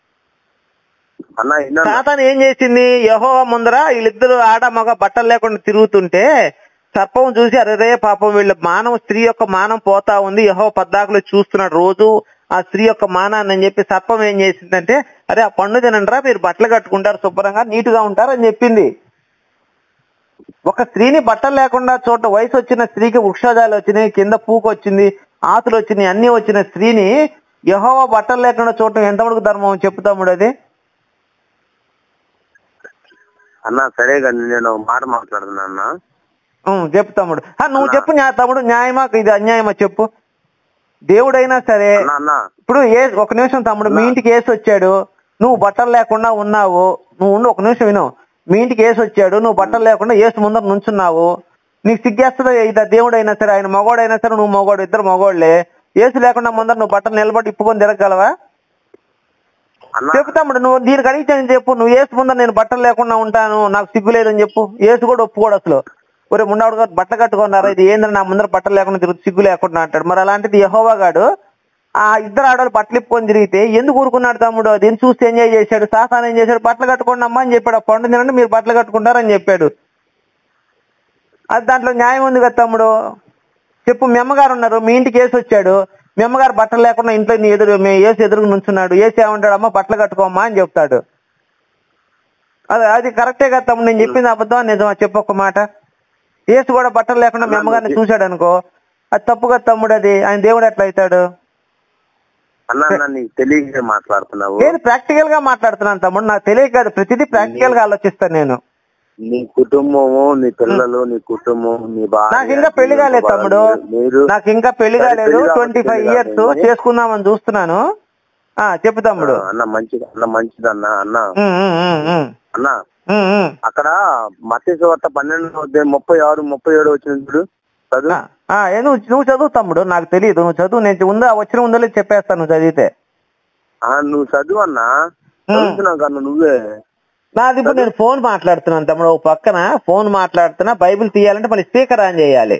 అన్న ఇన్న సాతాను ఏం చేసింది యహో ముందర వీళ్ళిద్దరు ఆడ మగ బట్టలు లేకుండా తిరుగుతుంటే సర్పం చూసి అరే పాపం వీళ్ళ మానవ స్త్రీ యొక్క మానం పోతా ఉంది యహో పద్దాకులు చూస్తున్నాడు రోజు ఆ స్త్రీ యొక్క మానాన్ని అని చెప్పి సర్పం ఏం చేసిందంటే అరే ఆ పండు తినండిరా మీరు బట్టలు కట్టుకుంటారు శుభ్రంగా నీట్ గా ఉంటారు అని చెప్పింది ఒక స్త్రీని బట్టలు లేకుండా చోట వయసు వచ్చిన స్త్రీకి వృక్షాదాలు వచ్చినాయి కింద పూకు వచ్చింది ఆతులు వచ్చినాయి అన్ని వచ్చిన స్త్రీని యహోవా బట్టలు లేకుండా చూడటం ఎంతవరకు ధర్మం చెప్తాముడు అది అన్న సరే కానీ నేను ఒక మాట మాట్లాడుతున్నా అన్న ఉం, చెప్పు తమ్ముడు ఆ, నువ్వు చెప్పు న్యా తమ్ముడు న్యాయమా ఇది అన్యాయమా చెప్పు దేవుడైనా సరే అన్న అన్న ఇప్పుడు ఏ ఒక నిమిషం తమ్ముడు మీ ఇంటికి వేసి వచ్చాడు నువ్వు బట్టలు లేకుండా ఉన్నావు నువ్వు ఉండు ఒక నిమిషం విను మీ ఇంటికి వేసి వచ్చాడు నువ్వు బట్టలు లేకుండా ఏసు ముందర నుంచున్నావు నీకు సిగ్గేస్తుందా ఇది దేవుడైనా సరే ఆయన మగోడైనా సరే నువ్వు మగోడు ఇద్దరు మగోళ్ళే ఏసు లేకుండా ముందర నువ్వు బట్టలు నిలబడి ఇప్పుకొని తిరగలవా అన్న చెప్పు తమ్ముడు నువ్వు దీనికి అడిగితే నేను చెప్పు నువ్వు ఏసు ముందర నేను బట్టలు లేకుండా ఉంటాను నాకు సిగ్గు లేదని చెప్పు ఏసు కూడా ఒప్పుకోడు అసలు ఒరే ముండాడు గారు బట్ట కట్టుకున్నారా ఇది ఏందని నా ముందర బట్టలు లేకుండా తిరుగు సిగ్గు లేకుండా అంటాడు మరి అలాంటిది యహోవా గాడు ఆ ఇద్దరు ఆడవాళ్ళు బట్టలు ఇప్పుకొని తిరిగితే ఎందుకు ఊరుకున్నాడు తమ్ముడు దీన్ని చూస్తే ఎంజాయ్ చేశాడు సాసాన్ ఏం చేశాడు బట్టలు కట్టుకోండి అమ్మా అని చెప్పాడు ఆ పండు తినండి మీరు బట్టలు కట్టుకుంటారని చెప్పాడు అది దాంట్లో న్యాయం ఉంది కదా తమ్ముడు చెప్పు మీ అమ్మగారు ఉన్నారు మీ ఇంటికి వేసి వచ్చాడు మీ అమ్మగారు బట్టలు లేకుండా ఇంట్లో నీ ఎదురు మీ ఏసు ఎదురుగా నుంచున్నాడు ఏసి ఏమంటాడు అమ్మ బట్టలు కట్టుకోమ్మా అని చెప్తాడు అది అది కరెక్టే కదా తమ్ముడు నేను చెప్పింది అబద్ధం నిజమా చెప్పు ఒక మాట ఏసు కూడా బట్టలు లేకుండా మీ అమ్మగారిని చూశాడు అనుకో అది తప్పు కదా తమ్ముడు అది ఆయన దేవుడు ఎట్లా అవుతాడు అన్న అన్న నీకు తెలియక మాట్లాడుతున్నావు నేను ప్రాక్టికల్ గా మాట్లాడుతున్నాను తమ్ముడు నాకు తెలియక కాదు ప్రతిదీ ప్రాక్టికల్ గా ఆలోచిస్తాను నేను నీ కుటుంబము నీ పిల్లలు నీ కుటుంబం నీ భార్య నాకు ఇంకా పెళ్లి కాలేదు తమ్ముడు మీరు నాకు ఇంకా పెళ్లి సరే, కాలేదు పెళ్లి ట్వంటీ ఫైవ్ కావాలి, ఇయర్స్ పెళ్లి కావాలి. చేసుకుందామని చూస్తున్నాను ఆ చెప్పు తమ్ముడు అన్న మంచిది అన్న మంచిదన్న అన్న ఉమ్, ఉమ్, ఉమ్, ఉమ్. అన్న ఉమ్, ఉమ్. అక్కడ మత్స్యవార్త పన్నెండు అధ్యాయం ముప్పై ఆరు ముప్పై ఏడు వచ్చిన చూడు చదువు ఆ, ఆ, ఏ నువ్వు నువ్వు చదువు తమ్ముడు నాకు తెలియదు నువ్వు చదువు నేను ఉందా వచ్చిన ఉందో లేదో చెప్పేస్తాను నువ్వు చదివితే ఆ, నువ్వు చదువు అన్న చదువుతున్నావు కన్నా నువ్వే నాది ఇప్పుడు నేను ఫోన్ మాట్లాడుతున్నాను తమ్ముడు ఓ పక్కన ఫోన్ మాట్లాడుతున్నా బైబిల్ తీయాలంటే మళ్ళీ స్పీకర్ ఆన్ చేయాలి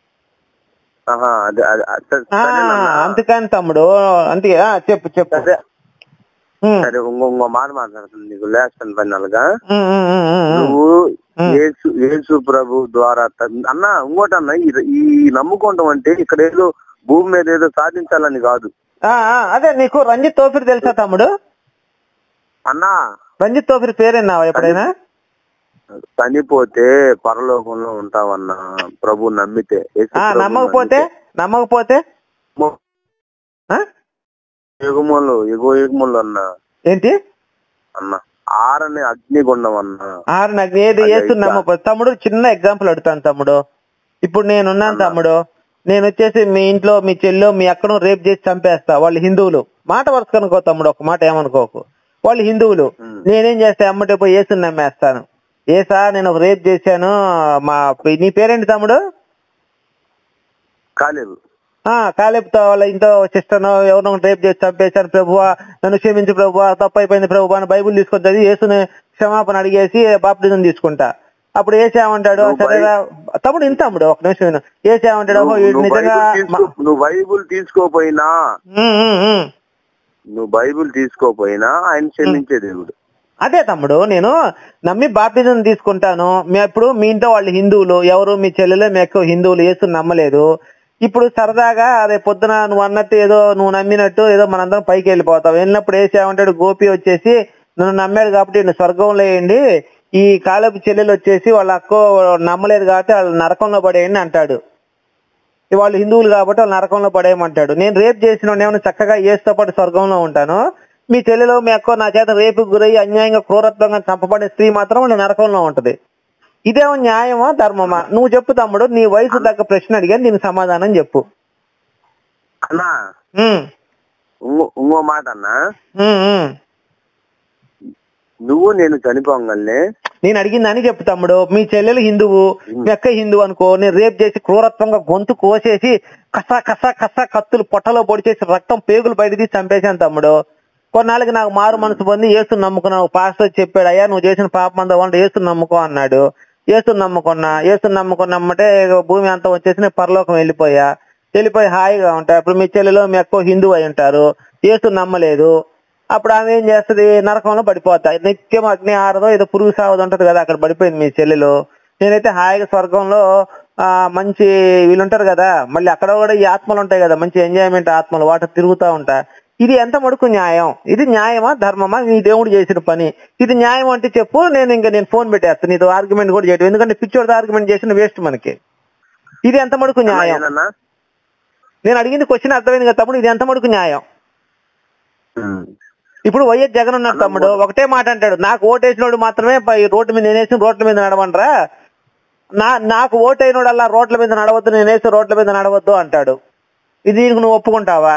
ఆహా అదే అదే అదే, ఆ, సరేనన్నా. అందుకని తమ్ముడు అంతే ఆ, చెప్పు చెప్పు సరే ఉమ్, సరే ఇంకో ఇంకో మాట మాట్లాడుతుంది నీకు లేస్తాను ఫైనల్ గా ఉమ్, ఉమ్, ఉమ్, ఉమ్, ఉమ్. నువ్వు ఉమ్. ఏసు యేసు ప్రభు ద్వారా త- అన్న ఇంకోటి అన్న ఈ- ఈ నమ్ముకోవటం అంటే ఇక్కడ ఏదో భూమి మీద ఏదో సాధించాలని కాదు ఆ, ఆ, అదే నీకు రంజిత్ తోఫిర్ తెలుసా తమ్ముడు అన్నా రంజిత్ తోఫిర్ పేరేనావా ఎప్పుడైనా చనిపోతే పరలోకంలో ఉంటావన్నా ప్రభు నమ్మితే యేసు ఆ ప్రభు నమ్మకపోతే నమ్మకపోతే నమ్మితే. ఆ? యుగములు యుగ యుగములు అన్న ఏంటి అన్న ఆరని అగ్నిగుండం అన్న ఆరు నాకు ఏది అదే చేస్తున్నా ఇంకా. నమ్మకపోతే తమ్ముడు చిన్న ఎగ్జాంపుల్ అడుగుతాను తమ్ముడు ఇప్పుడు నేనున్నాను అన్నా. తమ్ముడు నేను వచ్చేసి మీ ఇంట్లో మీ చెల్లో మీ అక్కను రేప్ చేసి చంపేస్తా వాళ్ళు హిందువులు మాట వరుస కనుకో తమ్ముడు ఒక మాట ఏమనుకోకు వాళ్ళు హిందువులు ఉమ్. నేనేం చేస్తా అమ్మటే పోయి ఏసుని నమ్మేస్తాను ఏసా నేను ఒక రేప్ చేశాను మా నీ పేరేంటి తమ్ముడు కాలేదు ఆ కాలేపుతో వాళ్ళ ఇంట్లో సిస్టర్ను ఎవరినో రేప్ చేసి చంపేశాను ప్రభువా నన్ను క్షమించు ప్రభువా తప్పు అయిపోయింది ప్రభువా అని బైబుల్ తీసుకొని చదివి యేసుని క్షమాపణ అడిగేసి బాప్టిజం తీసుకుంటా అప్పుడు ఏసేమంటాడు నువ్వు సరేరా తమ్ముడు ఇంత తమ్ముడు ఒక నిమిషం విను ఏసేమంటాడు ఓహో నువ్వు వీడు నువ్వు నిజంగా బైబిల్ తీసుకో- నువ్వు బైబుల్ తీసుకోపోయినా ఉమ్, ఉమ్, ఉమ్. నువ్వు బైబిల్ తీసుకోపోయినా ఆయన క్షమించే దేవుడు అదే తమ్ముడు నేను నమ్మి బాప్టిజం తీసుకుంటాను మీ ఇప్పుడు మీ ఇంట్లో వాళ్ళు హిందువులు ఎవరు మీ చెల్లెలు మీ ఎక్కువ హిందువులు యేసు నమ్మలేదు ఇప్పుడు సరదాగా అదే పొద్దున నువ్వు అన్నట్టు ఏదో నువ్వు నమ్మినట్టు ఏదో మనందరం పైకి వెళ్ళిపోతావు వెళ్ళినప్పుడు ఏమంటాడు గోపి వచ్చేసి నన్ను నమ్మాడు కాబట్టి నేను స్వర్గంలో వేయండి ఈ కాలపు చెల్లెలు వచ్చేసి వాళ్ళ అక్క నమ్మలేదు కాబట్టి వాళ్ళు నరకంలో పడేయండి అంటాడు వాళ్ళు హిందువులు కాబట్టి వాళ్ళు నరకంలో పడేయమంటాడు నేను రేపు చేసిన ఏమైనా చక్కగా ఏసుతో పాటు స్వర్గంలో ఉంటాను మీ చెల్లెలో మీ అక్క నా చేత రేపు గురయ్యి అన్యాయంగా క్రూరత్వంగా చంపబడే స్త్రీ మాత్రం వాళ్ళ నరకంలో ఉంటది ఇదేమో న్యాయమా ధర్మమా నువ్వు చెప్పు తమ్ముడు నీ వయసు తగ్గ ప్రశ్న అడిగాను దీనికి సమాధానం చెప్పు అన్నా ఉమ్, ఇంకో ఇంకో మాట అన్నా ఉమ్, ఉమ్. నువ్వు నేను చనిపోగలనే నేను అడిగిందని చెప్పు తమ్ముడు మీ చెల్లెలు హిందువు మీ అక్క హిందువు అనుకో నేను రేపు చేసి క్రూరత్వంగా గొంతు కోసేసి కసా కసా కసా కత్తులు పొట్టలో పొడిచేసి రక్తం పేగులు బయట తీసి చంపేశాను తమ్ముడు కొన్నాళ్ళకి నాకు మారు మనసు పొంది ఏసు నమ్ముకున్నావు పాస్టర్ చెప్పాడు అయ్యా నువ్వు చేసిన పాపం అంతా అంటే ఏసు నమ్ముకో అన్నాడు ఏసు నమ్ముకున్నా ఏసు నమ్ముకున్నమ్మటే భూమి అంతా వచ్చేసి నేను పరలోకం వెళ్ళిపోయా వెళ్ళిపోయి హాయిగా ఉంటా ఇప్పుడు మీ చెల్లెలు మీ అక్క హిందువు అయి ఉంటారు ఏసు నమ్మలేదు అప్పుడు ఆమె ఏం చేస్తది నరకంలో పడిపోతా నిత్యం అగ్ని ఆరదో ఏదో పురుగు సావదు ఉంటది కదా అక్కడ పడిపోయింది మీ చెల్లెలు నేనైతే హాయిగా స్వర్గంలో ఆ మంచి వీళ్ళు ఉంటారు కదా మళ్ళీ అక్కడ కూడా ఈ ఆత్మలు ఉంటాయి కదా మంచి ఎంజాయ్మెంట్ ఆత్మలు వాటి తిరుగుతా ఉంటా ఇది ఎంత మడుకు న్యాయం ఇది న్యాయమా ధర్మమా నీ దేవుడు చేసిన పని ఇది న్యాయం అంటే చెప్పు నేను ఇంకా నేను ఫోన్ పెట్టేస్తాను నీతో ఆర్గ్యుమెంట్ కూడా చేయడం ఎందుకంటే పిచ్చోడితో ఆర్గ్యుమెంట్ చేసిన వేస్ట్ మనకి ఇది ఎంత మడుకు న్యాయం ఏనన్నా? నేను అడిగింది క్వశ్చన్ అర్థమైంది కదా తమ్ముడు ఇది ఎంత మడుకు న్యాయం ఉమ్. ఇప్పుడు వైఎస్ జగన్ ఉన్నాడు తమ్ముడు ఒకటే మాట అంటాడు నాకు ఓటేసినోడు మాత్రమే పై రోడ్డు మీద నేను వేసిన రోడ్ల మీద నడవండ్రా నా నాకు ఓటైనోడు అలా రోడ్ల మీద నడవద్దు నేను వేసిన రోడ్ల మీద నడవద్దు అంటాడు ఇది దీనికి నువ్వు ఒప్పుకుంటావా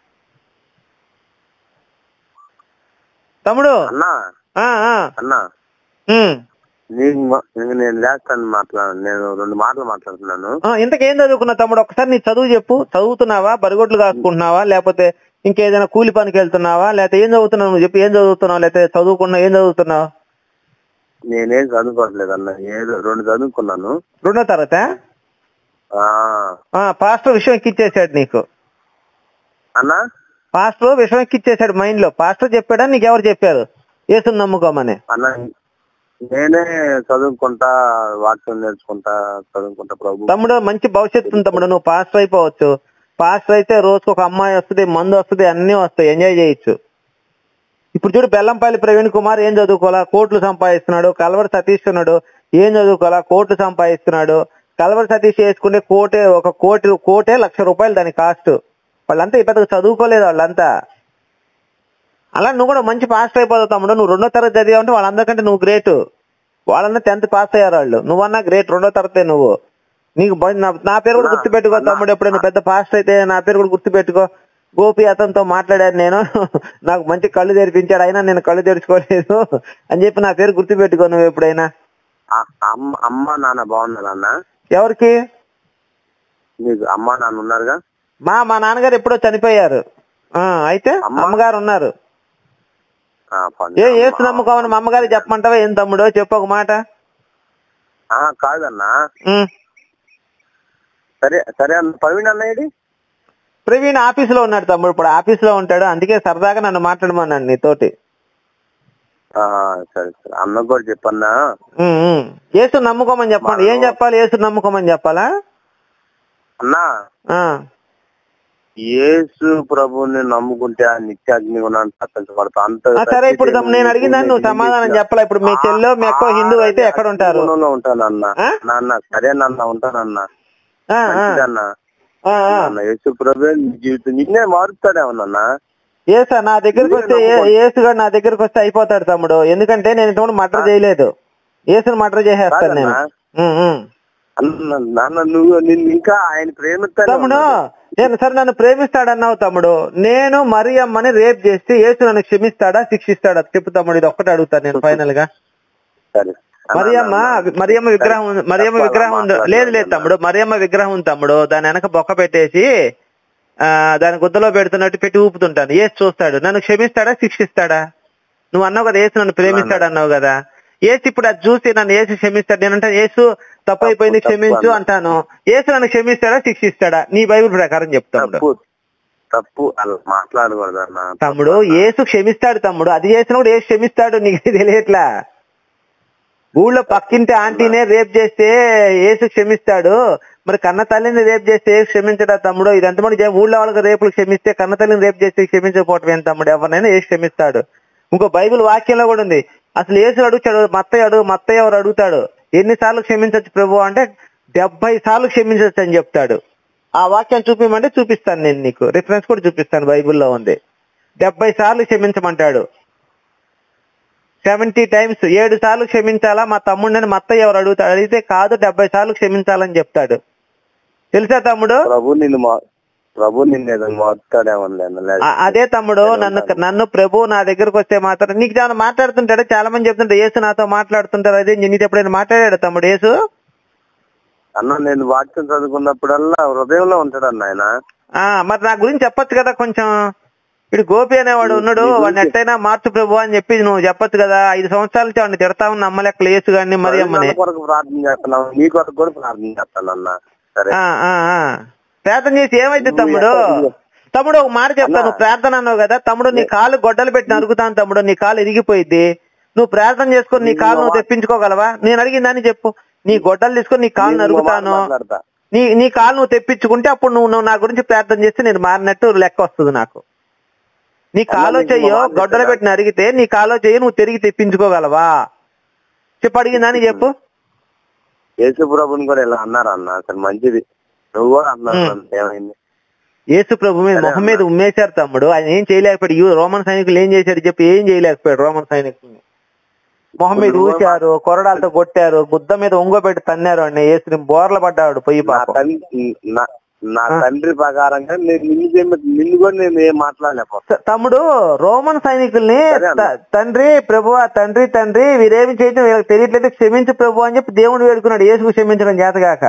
తమ్ముడు అన్నా ఆ, ఆ, అన్నా ఉమ్. నీకు మ- ఇంక నేను లేస్తాను మాట్లాడు నేను రెండు మాటలు మాట్లాడుతున్నాను ఆ, ఇంతకేం చదువుకున్నావు తమ్ముడు ఒకసారి నీ చదువు చెప్పు చదువుతున్నావా బరిగొడ్లు కాసుకుంటున్నావా లేకపోతే ఇంకేదైనా కూలి పనికి వెళ్తున్నావా లేకపోతే ఏం చదువుతున్నావు నువ్వు చెప్పు ఏం చదువుతున్నావు లేకపోతే చదువుకున్నావు ఏం చదువుతున్నావు నేనేం చదువుకోవట్లేదు అన్న ఏదో రెండు చదువుకున్నాను రెండో తరగతా ఆ ఆ పాస్టర్ విషయం ఎక్కిచ్చేసాడు నీకు అన్నా పాస్టర్ విషయం ఎక్కిచ్చేసాడు మైండ్ లో పాస్టర్ చెప్పాడా నీకు ఎవరు చెప్పారు యేసుని నమ్ముకోమని అన్న నేనే చదువుకుంటా వాక్యం నేర్చుకుంటా చదువుకుంటా ప్రభు తమ్ముడు మంచి భవిష్యత్తు ఉంది తమ్ముడు నువ్వు పాస్టర్ అయిపోవచ్చు పాస్టర్ అయితే రోజుకు ఒక అమ్మాయి వస్తుంది మందు వస్తుంది అన్ని వస్తాయి ఎంజాయ్ చేయొచ్చు ఇప్పుడు చూడు బెల్లంపల్లి ప్రవీణ్ కుమార్ ఏం చదువుకోవాలా కోట్లు సంపాదిస్తున్నాడు కలవరి సతీష్ ఉన్నాడు ఏం చదువుకోవాలా కోట్లు సంపాదిస్తున్నాడు కలవరి సతీష్ వేసుకుంటే కోటే ఒక కోటి కోటే లక్ష రూపాయలు దాని కాస్ట్ వాళ్ళంతా ఇప్పటికి చదువుకోలేదు వాళ్ళంతా అలా నువ్వు కూడా మంచి పాస్ అయిపోతావు తమ్ముడు నువ్వు రెండో తరగతి చదివావంటే వాళ్ళందరికంటే నువ్వు గ్రేట్ వాళ్ళన్నా టెన్త్ పాస్ అయ్యారు వాళ్ళు నువ్వన్నా గ్రేట్ రెండో తరగతి నువ్వు నీకు బ- నా- నా పేరు కూడా గుర్తుపెట్టుకో తమ్ముడు ఎప్పుడైనా పెద్ద పాస్ట్ అయితే నా పేరు కూడా గుర్తుపెట్టుకో గోపి అతనితో మాట్లాడాను నేను నాకు మంచి కళ్ళు తెరిపించాడు అయినా నేను కళ్ళు తెరుచుకోలేదు అని చెప్పి నా పేరు గుర్తుపెట్టుకో నువ్వు ఎప్పుడైనా ఆ- అమ్మ అమ్మ నాన్న బాగున్నారు అన్న ఎవరికి నీకు అమ్మ నాన్న ఉన్నారుగా మా మా నాన్నగారు ఎప్పుడో చనిపోయారు ఆ అయితే అమ్మ? అమ్మగారు ఉన్నారు ఆ, పని. ఏ ఏసు నమ్మకమని మా అమ్మగారు చెప్పమంటావా ఏం తమ్ముడో చెప్పు ఒక మాట ఆ, కాదన్నా ఉం. సరే సరే అన్న ప్రవీణ్ అన్నయ్యడి ప్రవీణ్ ఆఫీస్ లో ఉన్నాడు తమ్ముడు ఇప్పుడు ఆఫీస్ లో ఉంటాడు అందుకే సరదాగా నన్ను మాట్లాడమన్నాను నీతోటి ఆ, సరే సరే అన్నకు కూడా చెప్పన్నా ఉమ్, ఉమ్. యేసు నమ్ముకోమని చెప్పండి ఏం చెప్పాలి యేసు నమ్ముకోమని చెప్పాలా అన్నా ఆ, యేసు ప్రభుని నమ్ముకుంటే ఆ నిత్యాగ్ని గుణాన్ని తప్పించబడతా అంత ఆ, సరే ఇప్పుడు తమ్- నేను అడిగిన దాన్ని నువ్వు సమాధానం చెప్పాలా ఇప్పుడు మీ చెల్లో మీ అక్క హిందూ అయితే ఎక్కడ ఉంటారు గుణంలో ఉంటానన్న ఆ? నాన్న సరే నాన్న ఉంటానన్న ఆ, ఆ, మంచిదన్న ఆ, ఆ. నాన్న యేసు ప్రభు నీ జీవితం నిన్నే మారుస్తాడేమన్నా ఏసా నా దగ్గరకు వస్తే ఏ- ఏసుగాడు నా దగ్గరకు వస్తే అయిపోతాడు తమ్ముడు ఎందుకంటే నేను ఇంతకుముందు మర్డర్ చేయలేదు ఏసుని మర్డర్ చేసేస్తాను నేను ఉమ్, ఉమ్. అన్న నాన్న నువ్వు నిన్ను ఇంకా ఆయన ప్రేమిస్తానే తమ్ముడు ఉన్నాడు. నేను సరే నన్ను ప్రేమిస్తాడన్నావు తమ్ముడు నేను మరియమ్మని రేప్ చేస్తే యేసు నన్ను క్షమిస్తాడా శిక్షిస్తాడా చెప్పు తమ్ముడు ఇది ఒక్కటి అడుగుతాను నేను ఫైనల్ గా సరే అన్న, మరియమ్మ నాన్న, మరియమ్మ విగ్రహం ఉంది- మరియమ్మ చెప్పాలా విగ్రహం ఉంది మాట్లాడాలా? లేదు లేదు తమ్ముడు మరియమ్మ విగ్రహం ఉంది తమ్ముడు దాని వెనక బొక్క పెట్టేసి ఆ దాని గుద్దలో పెడుతున్నట్టు పెట్టి ఊపుతుంటాను ఏసు చూస్తాడు నన్ను క్షమిస్తాడా శిక్షిస్తాడా నువ్వు అన్నావు కదా ఏసు నన్ను ప్రేమిస్తాడు అన్నావు కదా ఏసు ఇప్పుడు అది చూసి నన్ను ఏసు క్షమిస్తాడు నేనంటే ఏసు తప్పు అయిపోయింది తప్పు, తప్పు క్షమించు అన్న. అంటాను ఏసు నన్ను క్షమిస్తాడా శిక్షిస్తాడా నీ బైబిల్ ప్రకారం చెప్తాడు తప్పు తప్పు అలా మాట్లాడకూడదు అన్న తమ్ముడు ఏసు క్షమిస్తాడు తమ్ముడు అది చేసినప్పుడు ఏసు క్షమిస్తాడు నీకు తెలియట్లా ఊళ్ళో పక్కింటి ఆంటీనే రేప్ చేస్తే ఏసు క్షమిస్తాడు మరి కన్న తల్లిని రేప్ చేస్తే ఏసు క్షమించడా తమ్ముడు ఇదంతా మరి ఊళ్ళో వాళ్ళకి రేపులు క్షమిస్తే కన్న తల్లిని రేప్ చేస్తే క్షమించకపోవటం ఏం తమ్ముడు ఎవరినైనా ఏసు క్షమిస్తాడు ఇంకో బైబిల్ వాక్యంలో కూడా ఉంది అసలు ఏసు అడుగుతాడు మత్తయ్య అడుగు మత్తయ్య ఎవరు అడుగుతాడు ఎన్నిసార్లు క్షమించవచ్చు ప్రభు అంటే డెబ్బై సార్లు క్షమించవచ్చు అని చెప్తాడు ఆ వాక్యం చూపించమంటే చూపిస్తాను నేను నీకు రిఫరెన్స్ కూడా చూపిస్తాను బైబిల్లో ఉంది డెబ్బై సార్లు క్షమించమంటాడు సెవెంటీ టైమ్స్ ఏడు సార్లు క్షమించాలా మా తమ్ముడిని మా అత్తయ్య ఎవరు అడుగుతాడు అడిగితే కాదు డెబ్బై సార్లు క్షమించాలని చెప్తాడు తెలుసా తమ్ముడు ప్రభు నిన్ను మా- ప్రభు నిన్ను ఏదైనా మారుతాడేమో ఆ- అదే తమ్ముడు నన్ను నన్ను ప్రభు నా దగ్గరకు వస్తే మాత్రం నీకు చాలా మాట్లాడుతుంటాడు చాలా మంది చెప్తుంటారు యేసు నాతో మాట్లాడుతుంటారు అదే నీతో ఎప్పుడైనా మాట్లాడాడు తమ్ముడు యేసు అన్న నేను వాక్యం చదువుకున్నప్పుడల్లా హృదయంలో ఉంటాడు అన్న ఆయన ఆ మరి నా గురించి చెప్పొచ్చు కదా కొంచెం ఇడు గోపి అనేవాడు ఉన్నాడు వాడిని ఎట్టయినా మార్చు ప్రభు అని చెప్పి నువ్వు చెప్పొచ్చు కదా ఐదు సంవత్సరాల నుంచి వాడిని తిడతా ఉన్న అమ్మలెక్క లేసు గాని మరి అమ్మని నా కొరకు ప్రార్థన చేస్తున్నావు నీ కొరకు కూడా ప్రార్థన చేస్తాను అన్న సరే ఆ, ఆ, ఆ. ప్రార్థన చేసి ఏమైతే తమ్ముడు తమ్ముడు ఒక మాట చెప్తాను నువ్వు ప్రార్థన అన్నావు కదా తమ్ముడు నీ కాలు గొడ్డలు పెట్టి నరుకుతాను తమ్ముడు నీ కాలు ఇరిగిపోయింది నువ్వు ప్రార్థన చేసుకొని నీ కాలు నువ్వు తెప్పించుకోగలవా నేను అడిగిందని చెప్పు నీ గొడ్డలు తీసుకొని నీ కాలు నేను నరుకుతాను మాట్లాడతా నీ నీ కాలు నువ్వు తెప్పించుకుంటే అప్పుడు నువ్వు నువ్వు నా గురించి ప్రార్థన చేస్తే నేను మారినట్టు లెక్క వస్తుంది నాకు నీ కాలో నీకు చెయ్యో మాట గొడ్డలు పెట్టి నరిగితే నీ కాలో చెయ్యి నువ్వు తిరిగి తెప్పించుకోగలవా చెప్పు అడిగిందని చెప్పు యేసు ప్రభుని కూడా ఇలా అన్నారు అన్న అసలు మంచిది నువ్వు కూడా అన్నారు అన్న, ఏమైంది యేసు ప్రభు మీద మొహం మీద ఉమ్మేశారు తమ్ముడు ఆయన ఏం చేయలేకపోయాడు యూ రోమన్ సైనికులు ఏం చేశాడు చెప్పి ఏం చేయలేకపోయాడు రోమన్ సైనికుల్ని మొహం మీద ఊశారు కొరడాలతో కొట్టారు గుద్ద మీద ఒంగోబెట్టి తన్నారు అండి యేసుని బోర్ల పడ్డాడు పొయ్యి నా పాపం తండ్రి నా- నా తండ్రి ప్రకారంగా నేను నిన్ను చేయమ- నిన్ను కూడా నేను ఏం మాట్లాడలేకపోతా త- తమ్ముడు రోమన్ సైనికుల్ని సరే అన్న. త- తండ్రి ప్రభు తండ్రి తండ్రి వీరేమి చేయటం వీళ్ళకి తెలియట్లేదు క్షమించు ప్రభు అని చెప్పి దేవుడు వేడుకున్నాడు యేసుకు క్షమించడం చేతగాక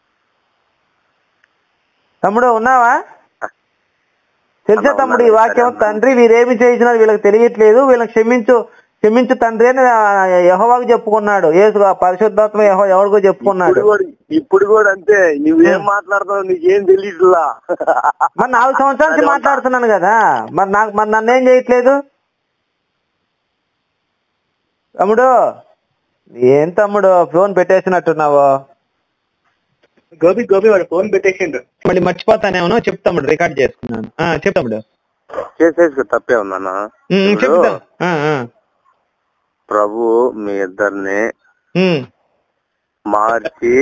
తమ్ముడు ఉన్నావా తెలుసా అన్న, తమ్ముడు ఈ ఉన్నాను. వాక్యం సరే అన్న. తండ్రి వీరేమి చేసినారు వీళ్ళకి తెలియట్లేదు వీళ్ళకి క్షమించు క్షమించు తండ్రి అని యహోవాకు చెప్పుకున్నాడు యేసు పరిశుద్ధాత్మ యహో ఎవరికో చెప్పుకున్నాడు ఇప్పుడు కూడా ఇప్పుడు కూడా అంతే నువ్వేం మాట్లాడుతావు నీకేం తెలియట్లా మరి నాలుగు సంవత్సరాల నుంచి మాట్లాడుతున్నాను కదా మరి నాకు మరి నన్ను ఏం చేయట్లేదు తమ్ముడు ఏం తమ్ముడు ఫోన్ పెట్టేసినట్టున్నావు గోపి గోపి వాడు ఫోన్ పెట్టేసిండు మళ్ళీ మర్చిపోతానేమో చెప్తాముడు రికార్డ్ చేసుకున్నాను ఆ, చెప్తాముడు చేసేసి తప్పే ఉందన్నా ఉమ్, ఇప్పుడు చెప్తా ఆ, ఆ. ప్రభు మీ ఇద్దరిని ఉమ్. మార్చి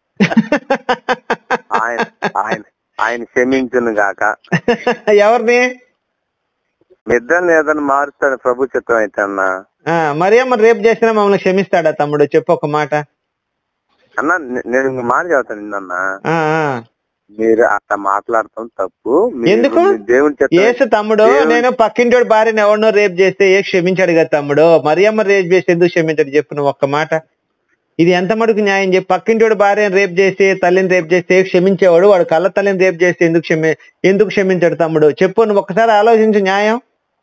ఆయన ఆయన ఆయన క్షమించును గాక ఎవరిని మీ ఇద్దరిని ఏదైనా మారుస్తాడు ప్రభు చిత్తం అయితే అన్న ఆ, మరి ఏమో రేపు చేసినా మమ్మల్ని క్షమిస్తాడా తమ్ముడు చెప్పు ఒక మాట అన్న నే- నేను ఇంక మాట చెబుతాను నిన్న ఆ, ఆ. మీరు అట్లా మాట్లాడటం తప్పు మీరు- ఎందుకు? మీ దేవుని చిత్తం యేసు తమ్ముడు దేవుని- నేను పక్కింటోడి భార్యను ఎవరినో రేపు చేస్తే ఏ క్షమించాడు కదా తమ్ముడు మరియమ్మ రేపు చేస్తే ఎందుకు క్షమించాడు చెప్పు నువ్వు ఒక్క మాట ఇది ఎంత మటుకు న్యాయం చెప్పి పక్కింటోడి భార్యను రేపు చేసి తల్లిని రేపు చేస్తే క్షమించేవాడు వాడు కళ్ళ తల్లిని రేపు చేస్తే ఎందుకు క్షమి ఎందుకు క్షమించాడు తమ్ముడు చెప్పు నువ్వు ఒక్కసారి ఆలోచించు న్యాయం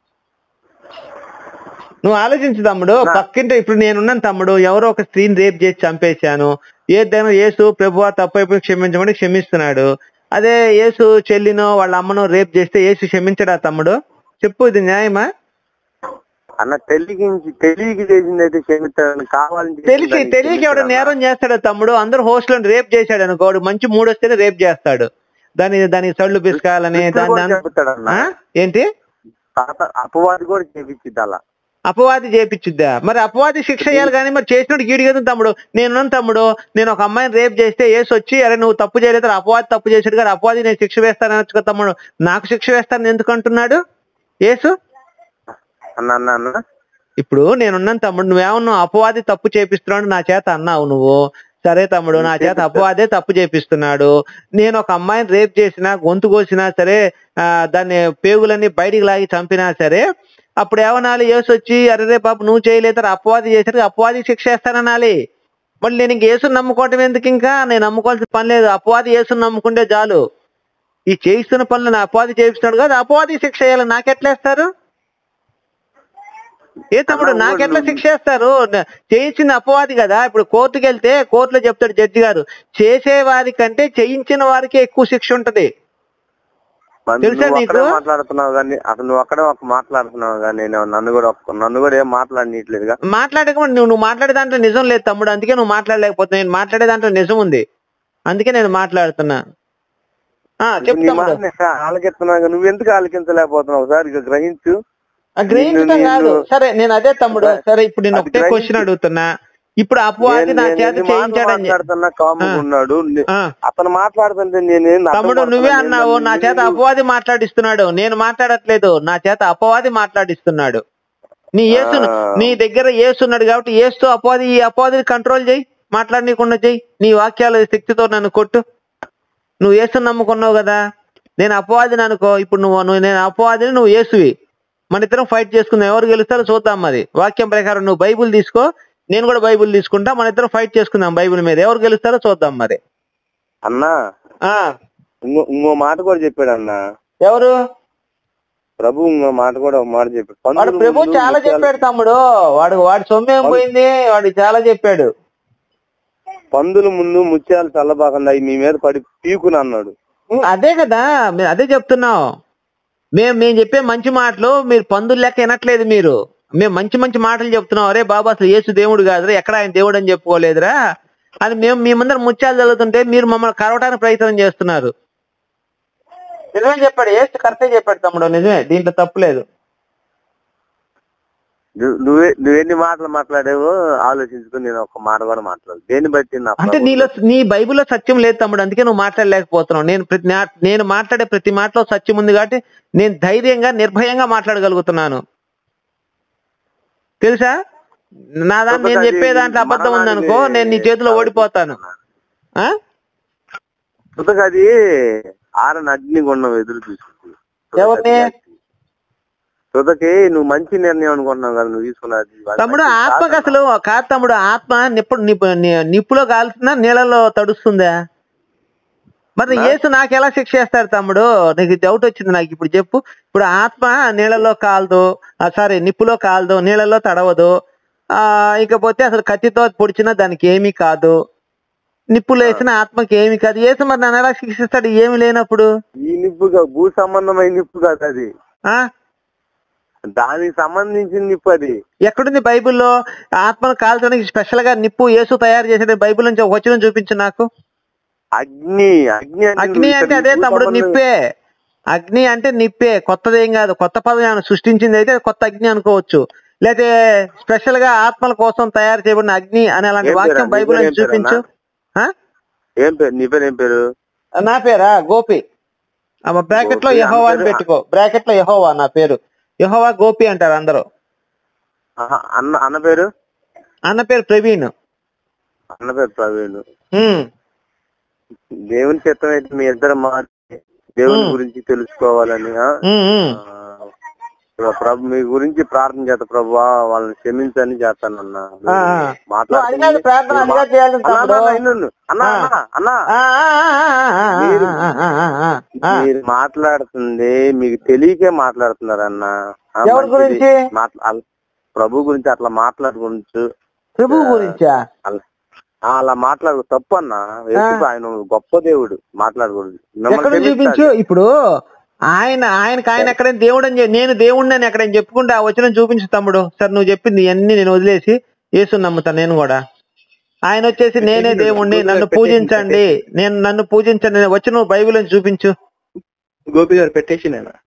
నువ్వు ఆలోచించు తమ్ముడు పక్కింటి ఇప్పుడు నేనున్నాను తమ్ముడు ఎవరో ఒక స్త్రీని రేప్ చేసి చంపేశాను ఏదైనా యేసు ప్రభువా తప్పైపోయి క్షమించమని క్షమిస్తున్నాడు అదే యేసు చెల్లినో వాళ్ళ అమ్మనో రేప్ చేస్తే యేసు క్షమించడా తమ్ముడు చెప్పు ఇది న్యాయమా అన్న తెలిగించి తెలియకి చేసింది అయితే క్షమిస్తాను కావాలని తెలిసి చేసిందని తెలియక ఎవడ క్షమిస్తాను నేరం చేస్తాడు తమ్ముడు అందరు హోస్టల్ రేప్ చేశాడు అనుకోడు మంచి మూడు వస్తేనే రేప్ చేస్తాడు దాని దానికి సళ్ళు పిసకాలని కృష్ణుడు దాని కూడా దాని- చెబుతాడన్న ఆ? ఏంటి తాత అపవాది కూడా చేపించింది అలా అపవాది చేపిచ్చుద్దా మరి అపవాది శిక్ష అయ్యాలి కానీ మరి చేసినట్టు గీడి కదా తమ్ముడు నేను తమ్ముడు నేను ఒక అమ్మాయిని రేప్ చేస్తే ఏసు వచ్చి అరే నువ్వు తప్పు చేయలేదు అపవాది తప్పు చేసాడు కదా అపవాది నేను శిక్ష వేస్తానొచ్చు కదా తమ్ముడు నాకు శిక్ష వేస్తాను ఎందుకు అంటున్నాడు ఏసు అన్న అన్న అన్న ఇప్పుడు నేనున్నాను తమ్ముడు నువ్వేమన్నావు అపవాది తప్పు చేపిస్తున్నాడు నా చేత అన్నావు నువ్వు సరే తమ్ముడు నా చేత అపవాదే తప్పు చేపిస్తున్నాడు నేను ఒక అమ్మాయిని రేప్ చేసినా గొంతు కోసినా సరే ఆ, దాన్ని పేగులన్నీ బయటికి లాగి చంపినా సరే అప్పుడు ఏమనాలి యేసు వచ్చి అరే రే పాప నువ్వు చేయలేదు అపవాది చేశాడు అపవాది శిక్ష వేస్తాననాలి మళ్ళీ నేను ఇంక యేసుని నమ్ముకోవటం ఎందుకు ఇంకా నేను నమ్ముకోవాల్సిన పని లేదు అపవాది యేసుని నమ్ముకుంటే చాలు ఈ చేయిస్తున్న పనులు నా అపవాది చేయిస్తున్నాడు కదా అపవాది శిక్ష వేయాలి నాకెట్లేస్తారు ఏ తమ్ముడు అలా నాకెట్లా నువ్వు- శిక్ష వేస్తారు న- చేయించిన అపవాది కదా ఇప్పుడు కోర్టుకి వెళ్తే కోర్టులో చెప్తాడు జడ్జి గారు చేసే వారి కంటే చేయించిన వారికి ఎక్కువ శిక్ష ఉంటది మరి తెలుసా నువ్వు నీకు? అక్కడే మాట్లాడుతున్నావు కానీ అసలు నువ్వు అక్కడే ఒక మాట్లాడుతున్నావు కానీ నేను నన్ను కూడా ఒక్క- నన్ను కూడా ఏం మాట్లాడనీయట్లేదుగా మాట్లాడక నువ్వు నువ్వు మాట్లాడే దాంట్లో నిజం లేదు తమ్ముడు అందుకే నువ్వు మాట్లాడలేకపోతున్నావు నేను మాట్లాడే దాంట్లో నిజం ఉంది అందుకే నేను మాట్లాడుతున్నా ఆ చెప్పు నీ తమ్ముడు మాట నేను ఆలకిస్తున్నావు నువ్వు ఎందుకు ఆలకించలేకపోతున్నావు ఒకసారి ఇక గ్రహించు ఆ, గ్రహించడం నిన్ను- కాదు నిన్ను- సరే నేను అదే తమ్ముడు సరే ఇప్పుడు నేను అది ఒకటే గ్రహించి- క్వశ్చన్ అడుగుతున్నా ఇప్పుడు అపవాది నేను- నా నేను చేత ఎన్ని మాటలు చేయించాడని చె- మాట్లాడుతున్నా కాముగా ఆ. ఉన్నాడు నే- ఆ. అతను మాట్లాడుతుంటే నేనేం అర్థం తమ్ముడు నువ్వే పడుతున్నాను. అన్నావు నా నేను- చేత అపవాది మాట్లాడిస్తున్నాడు నేను మాట్లాడట్లేదు నా చేత అపవాది మాట్లాడిస్తున్నాడు నీ యేసును ఆ. నీ దగ్గర యేసున్నాడు కాబట్టి యేసుతో అపవాది ఈ అపవాదిని కంట్రోల్ చేయి మాట్లాడనీయకుండా చెయ్యి నీ వాక్యాల శక్తితో నన్ను కొట్టు నువ్వు యేసుని నమ్ముకున్నావు కదా నేను అపవాదిని అనుకో ఇప్పుడు నువ్వు నువ్వు నేను అపవాదిని నువ్వు యేసువి మన ఇద్దరం ఫైట్ చేసుకుందాం ఎవరు గెలుస్తారో చూద్దాం మరి వాక్యం ప్రకారం నువ్వు బైబుల్ తీసుకో నేను కూడా బైబుల్ తీసుకుంటా మన ఇద్దరం ఫైట్ చేసుకుందాం బైబుల్ మీద ఎవరు గెలుస్తారో చూద్దాం మరి అన్నా ఆ ఇంకో ఇంకో మాట కూడా చెప్పాడు అన్న ఎవరు ప్రభు ఇంకో మాట కూడా ఒక మాట చెప్పాడు వాడు పందులు ప్రభు ముందు చాలా ముత్యాలు- చెప్పాడు తమ్ముడు వాడు వాడి సొమ్మేం పోయింది వాడు చాలా చెప్పాడు పందుల ముందు ముత్యాలు చల్లబాకుండా అవి మీ మీద పడి పీకుని అన్నాడు ఉం, అదే కదా మేము అదే చెప్తున్నాం మేము మేము చెప్పే మంచి మాటలు మీరు పందులు లెక్క వినట్లేదు మీరు మేము మంచి మంచి మాటలు చెప్తున్నాం అరే బాబా అసలు యేసు దేవుడు కాదురా ఎక్కడ ఆయన దేవుడు అని చెప్పుకోలేదురా అని మేము మీ ముందర ముత్యాలు చదువుతుంటే మీరు మమ్మల్ని కరవటానికి ప్రయత్నం చేస్తున్నారు నిజమే చెప్పాడు ఏసు కరెక్టే చెప్పాడు తమ్ముడు నిజమే దీంట్లో తప్పులేదు నువ్వు- నువ్వే నువ్వెన్ని మాటలు మాట్లాడావో ఆలోచించుకుని నేను ఒక మాట కూడా మాట్లాడు దేన్ని బట్టి నా అంటే ప్రభు- నీలో నీ బైబిల్లో సత్యం లేదు తమ్ముడు అందుకే నువ్వు మాట్లాడలేకపోతున్నావు నేను ప్రతి నా- నేను మాట్లాడే ప్రతి మాటలో సత్యం ఉంది కాబట్టి నేను ధైర్యంగా నిర్భయంగా మాట్లాడగలుగుతున్నాను తెలుసా నా దాన్ని నేను చెప్పే దాంట్లో అబద్ధం ఉందనుకో నేను నీ చేతిలో ఓడిపోతాను ఆ? సుతకు అది ఆరని అగ్నిగుండం ఎదురు చూసింది ఎవరిని? సుతకి నువ్వు మంచి నిర్ణయం అనుకుంటున్నావు కదా నువ్వు తీసుకున్నది అది తమ్ముడు మంచి ఆత్మకు కాదన్న. అసలు కాదు తమ్ముడు ఆత్మ నిప్పు నిప్పు- ని- నిప్పులో కాలుతుందా నీళ్ళలో తడుస్తుందా మరి నా- యేసు నాకు ఎలా శిక్ష చేస్తాడు తమ్ముడు నీకు డౌట్ వచ్చింది నాకు ఇప్పుడు చెప్పు ఇప్పుడు ఆత్మ నీళ్ళలో కాలదు సారీ నిప్పులో కాలదు నీళ్ళలో తడవదు ఆ ఇకపోతే అసలు కత్తితో పొడిచినా దానికి ఏమీ కాదు నిప్పులు వేసిన ఆత్మకి ఏమీ కాదు యేసు మరి నన్ను ఎలా శిక్షిస్తాడు ఏమి లేనప్పుడు ఈ నిప్పు కాదు, భూ సంబంధమైన నిప్పు కాదు అది ఆ దానికి సంబంధించిన నిప్పు అది ఎక్కడుంది బైబిల్లో ఆత్మను కాల్చడానికి స్పెషల్ గా నిప్పు యేసు తయారు చేసిన బైబిల్ నుంచి ఒక వచనం చూపించు నాకు అగ్ని అగ్ని అంటే అగ్ని నువ్వు అంటే ఇక్కడ అదే భూ తమ్ముడు సంబంధం- నిప్పే అగ్ని అంటే నిప్పే కొత్తదేం కాదు కొత్త పదం ఏమైనా సృష్టించింది అయితే కొత్త అగ్ని అనుకోవచ్చు లేకపోతే స్పెషల్ గా ఆత్మల కోసం తయారు చేయబడిన అగ్ని అనే అలాంటి ఏం పేరు? వాక్యం నీ బైబిల్ పేరు నుంచి ఏం పేరు చూపించు ఆ? ఏం పేరు నీ పేరు ఏం పేరు నా పేరా గోపి ఆమె బ్రాకెట్ లో గోపి, యహోవా అని అందరూ- పెట్టుకో బ్రాకెట్ లో యహోవా నా పేరు యహోవా గోపి అంటారు అందరూ ఆహా, అన్న అన్న పేరు అన్న పేరు ప్రవీణ్ అన్న పేరు ప్రవీణ్ ఉమ్. దేవుని చిత్తం అయితే మీ ఇద్దరు మారి దేవుని ఉమ్. గురించి తెలుసుకోవాలని ఆ? ఉమ్, ఉమ్. ఆ, ప్రభు మీ గురించి ప్రార్థన చేత ప్రభు వాళ్ళని క్షమించని చేస్తానన్నా ఆ, ఆ. నువ్వు అది కాదు ప్రార్థన అది కాదు చేయాలి తమ్ముడు. అన్న ఆ. అన్న అన్న ఆ, ఆ, ఆ, ఆ, ఆ, మీరు- ఆ, ఆ, ఆ, ఆ. మీరు మాట్లాడుతుంది మీకు తెలియకే మాట్లాడుతున్నారన్న ఆ, ఎవరి మంచిది. గురించి? మాట్లా- అల- ప్రభు గురించి అట్లా మాట్లాడుకుంటూ ప్రభు గురించా అలా ఆ, అలా మాట్లాడు తప్పు అన్న యేసు ఆయన గొప్ప దేవుడు మాట్లాడకూడదు మిమ్మల్ని ఎక్కడ క్షమిస్తాడు. చూపించు ఇప్పుడు ఆయన ఆయనకి ఆయన ఎక్కడైనా దేవుడు అని చె- నేను దేవుడిని అని ఎక్కడైనా చెప్పుకుంటే ఆ వచనం చూపించు తమ్ముడు సార్ నువ్వు చెప్పింది అన్ని నేను వదిలేసి యేసు నమ్ముతాను నేను కూడా ఆయన వచ్చేసి నేనే దేవుణ్ణి నన్ను పూజించండి నేను నన్ను పూజించండి వచ్చిన బైబిల్ చూపించు గోపి గారు పెట్టేసి నేను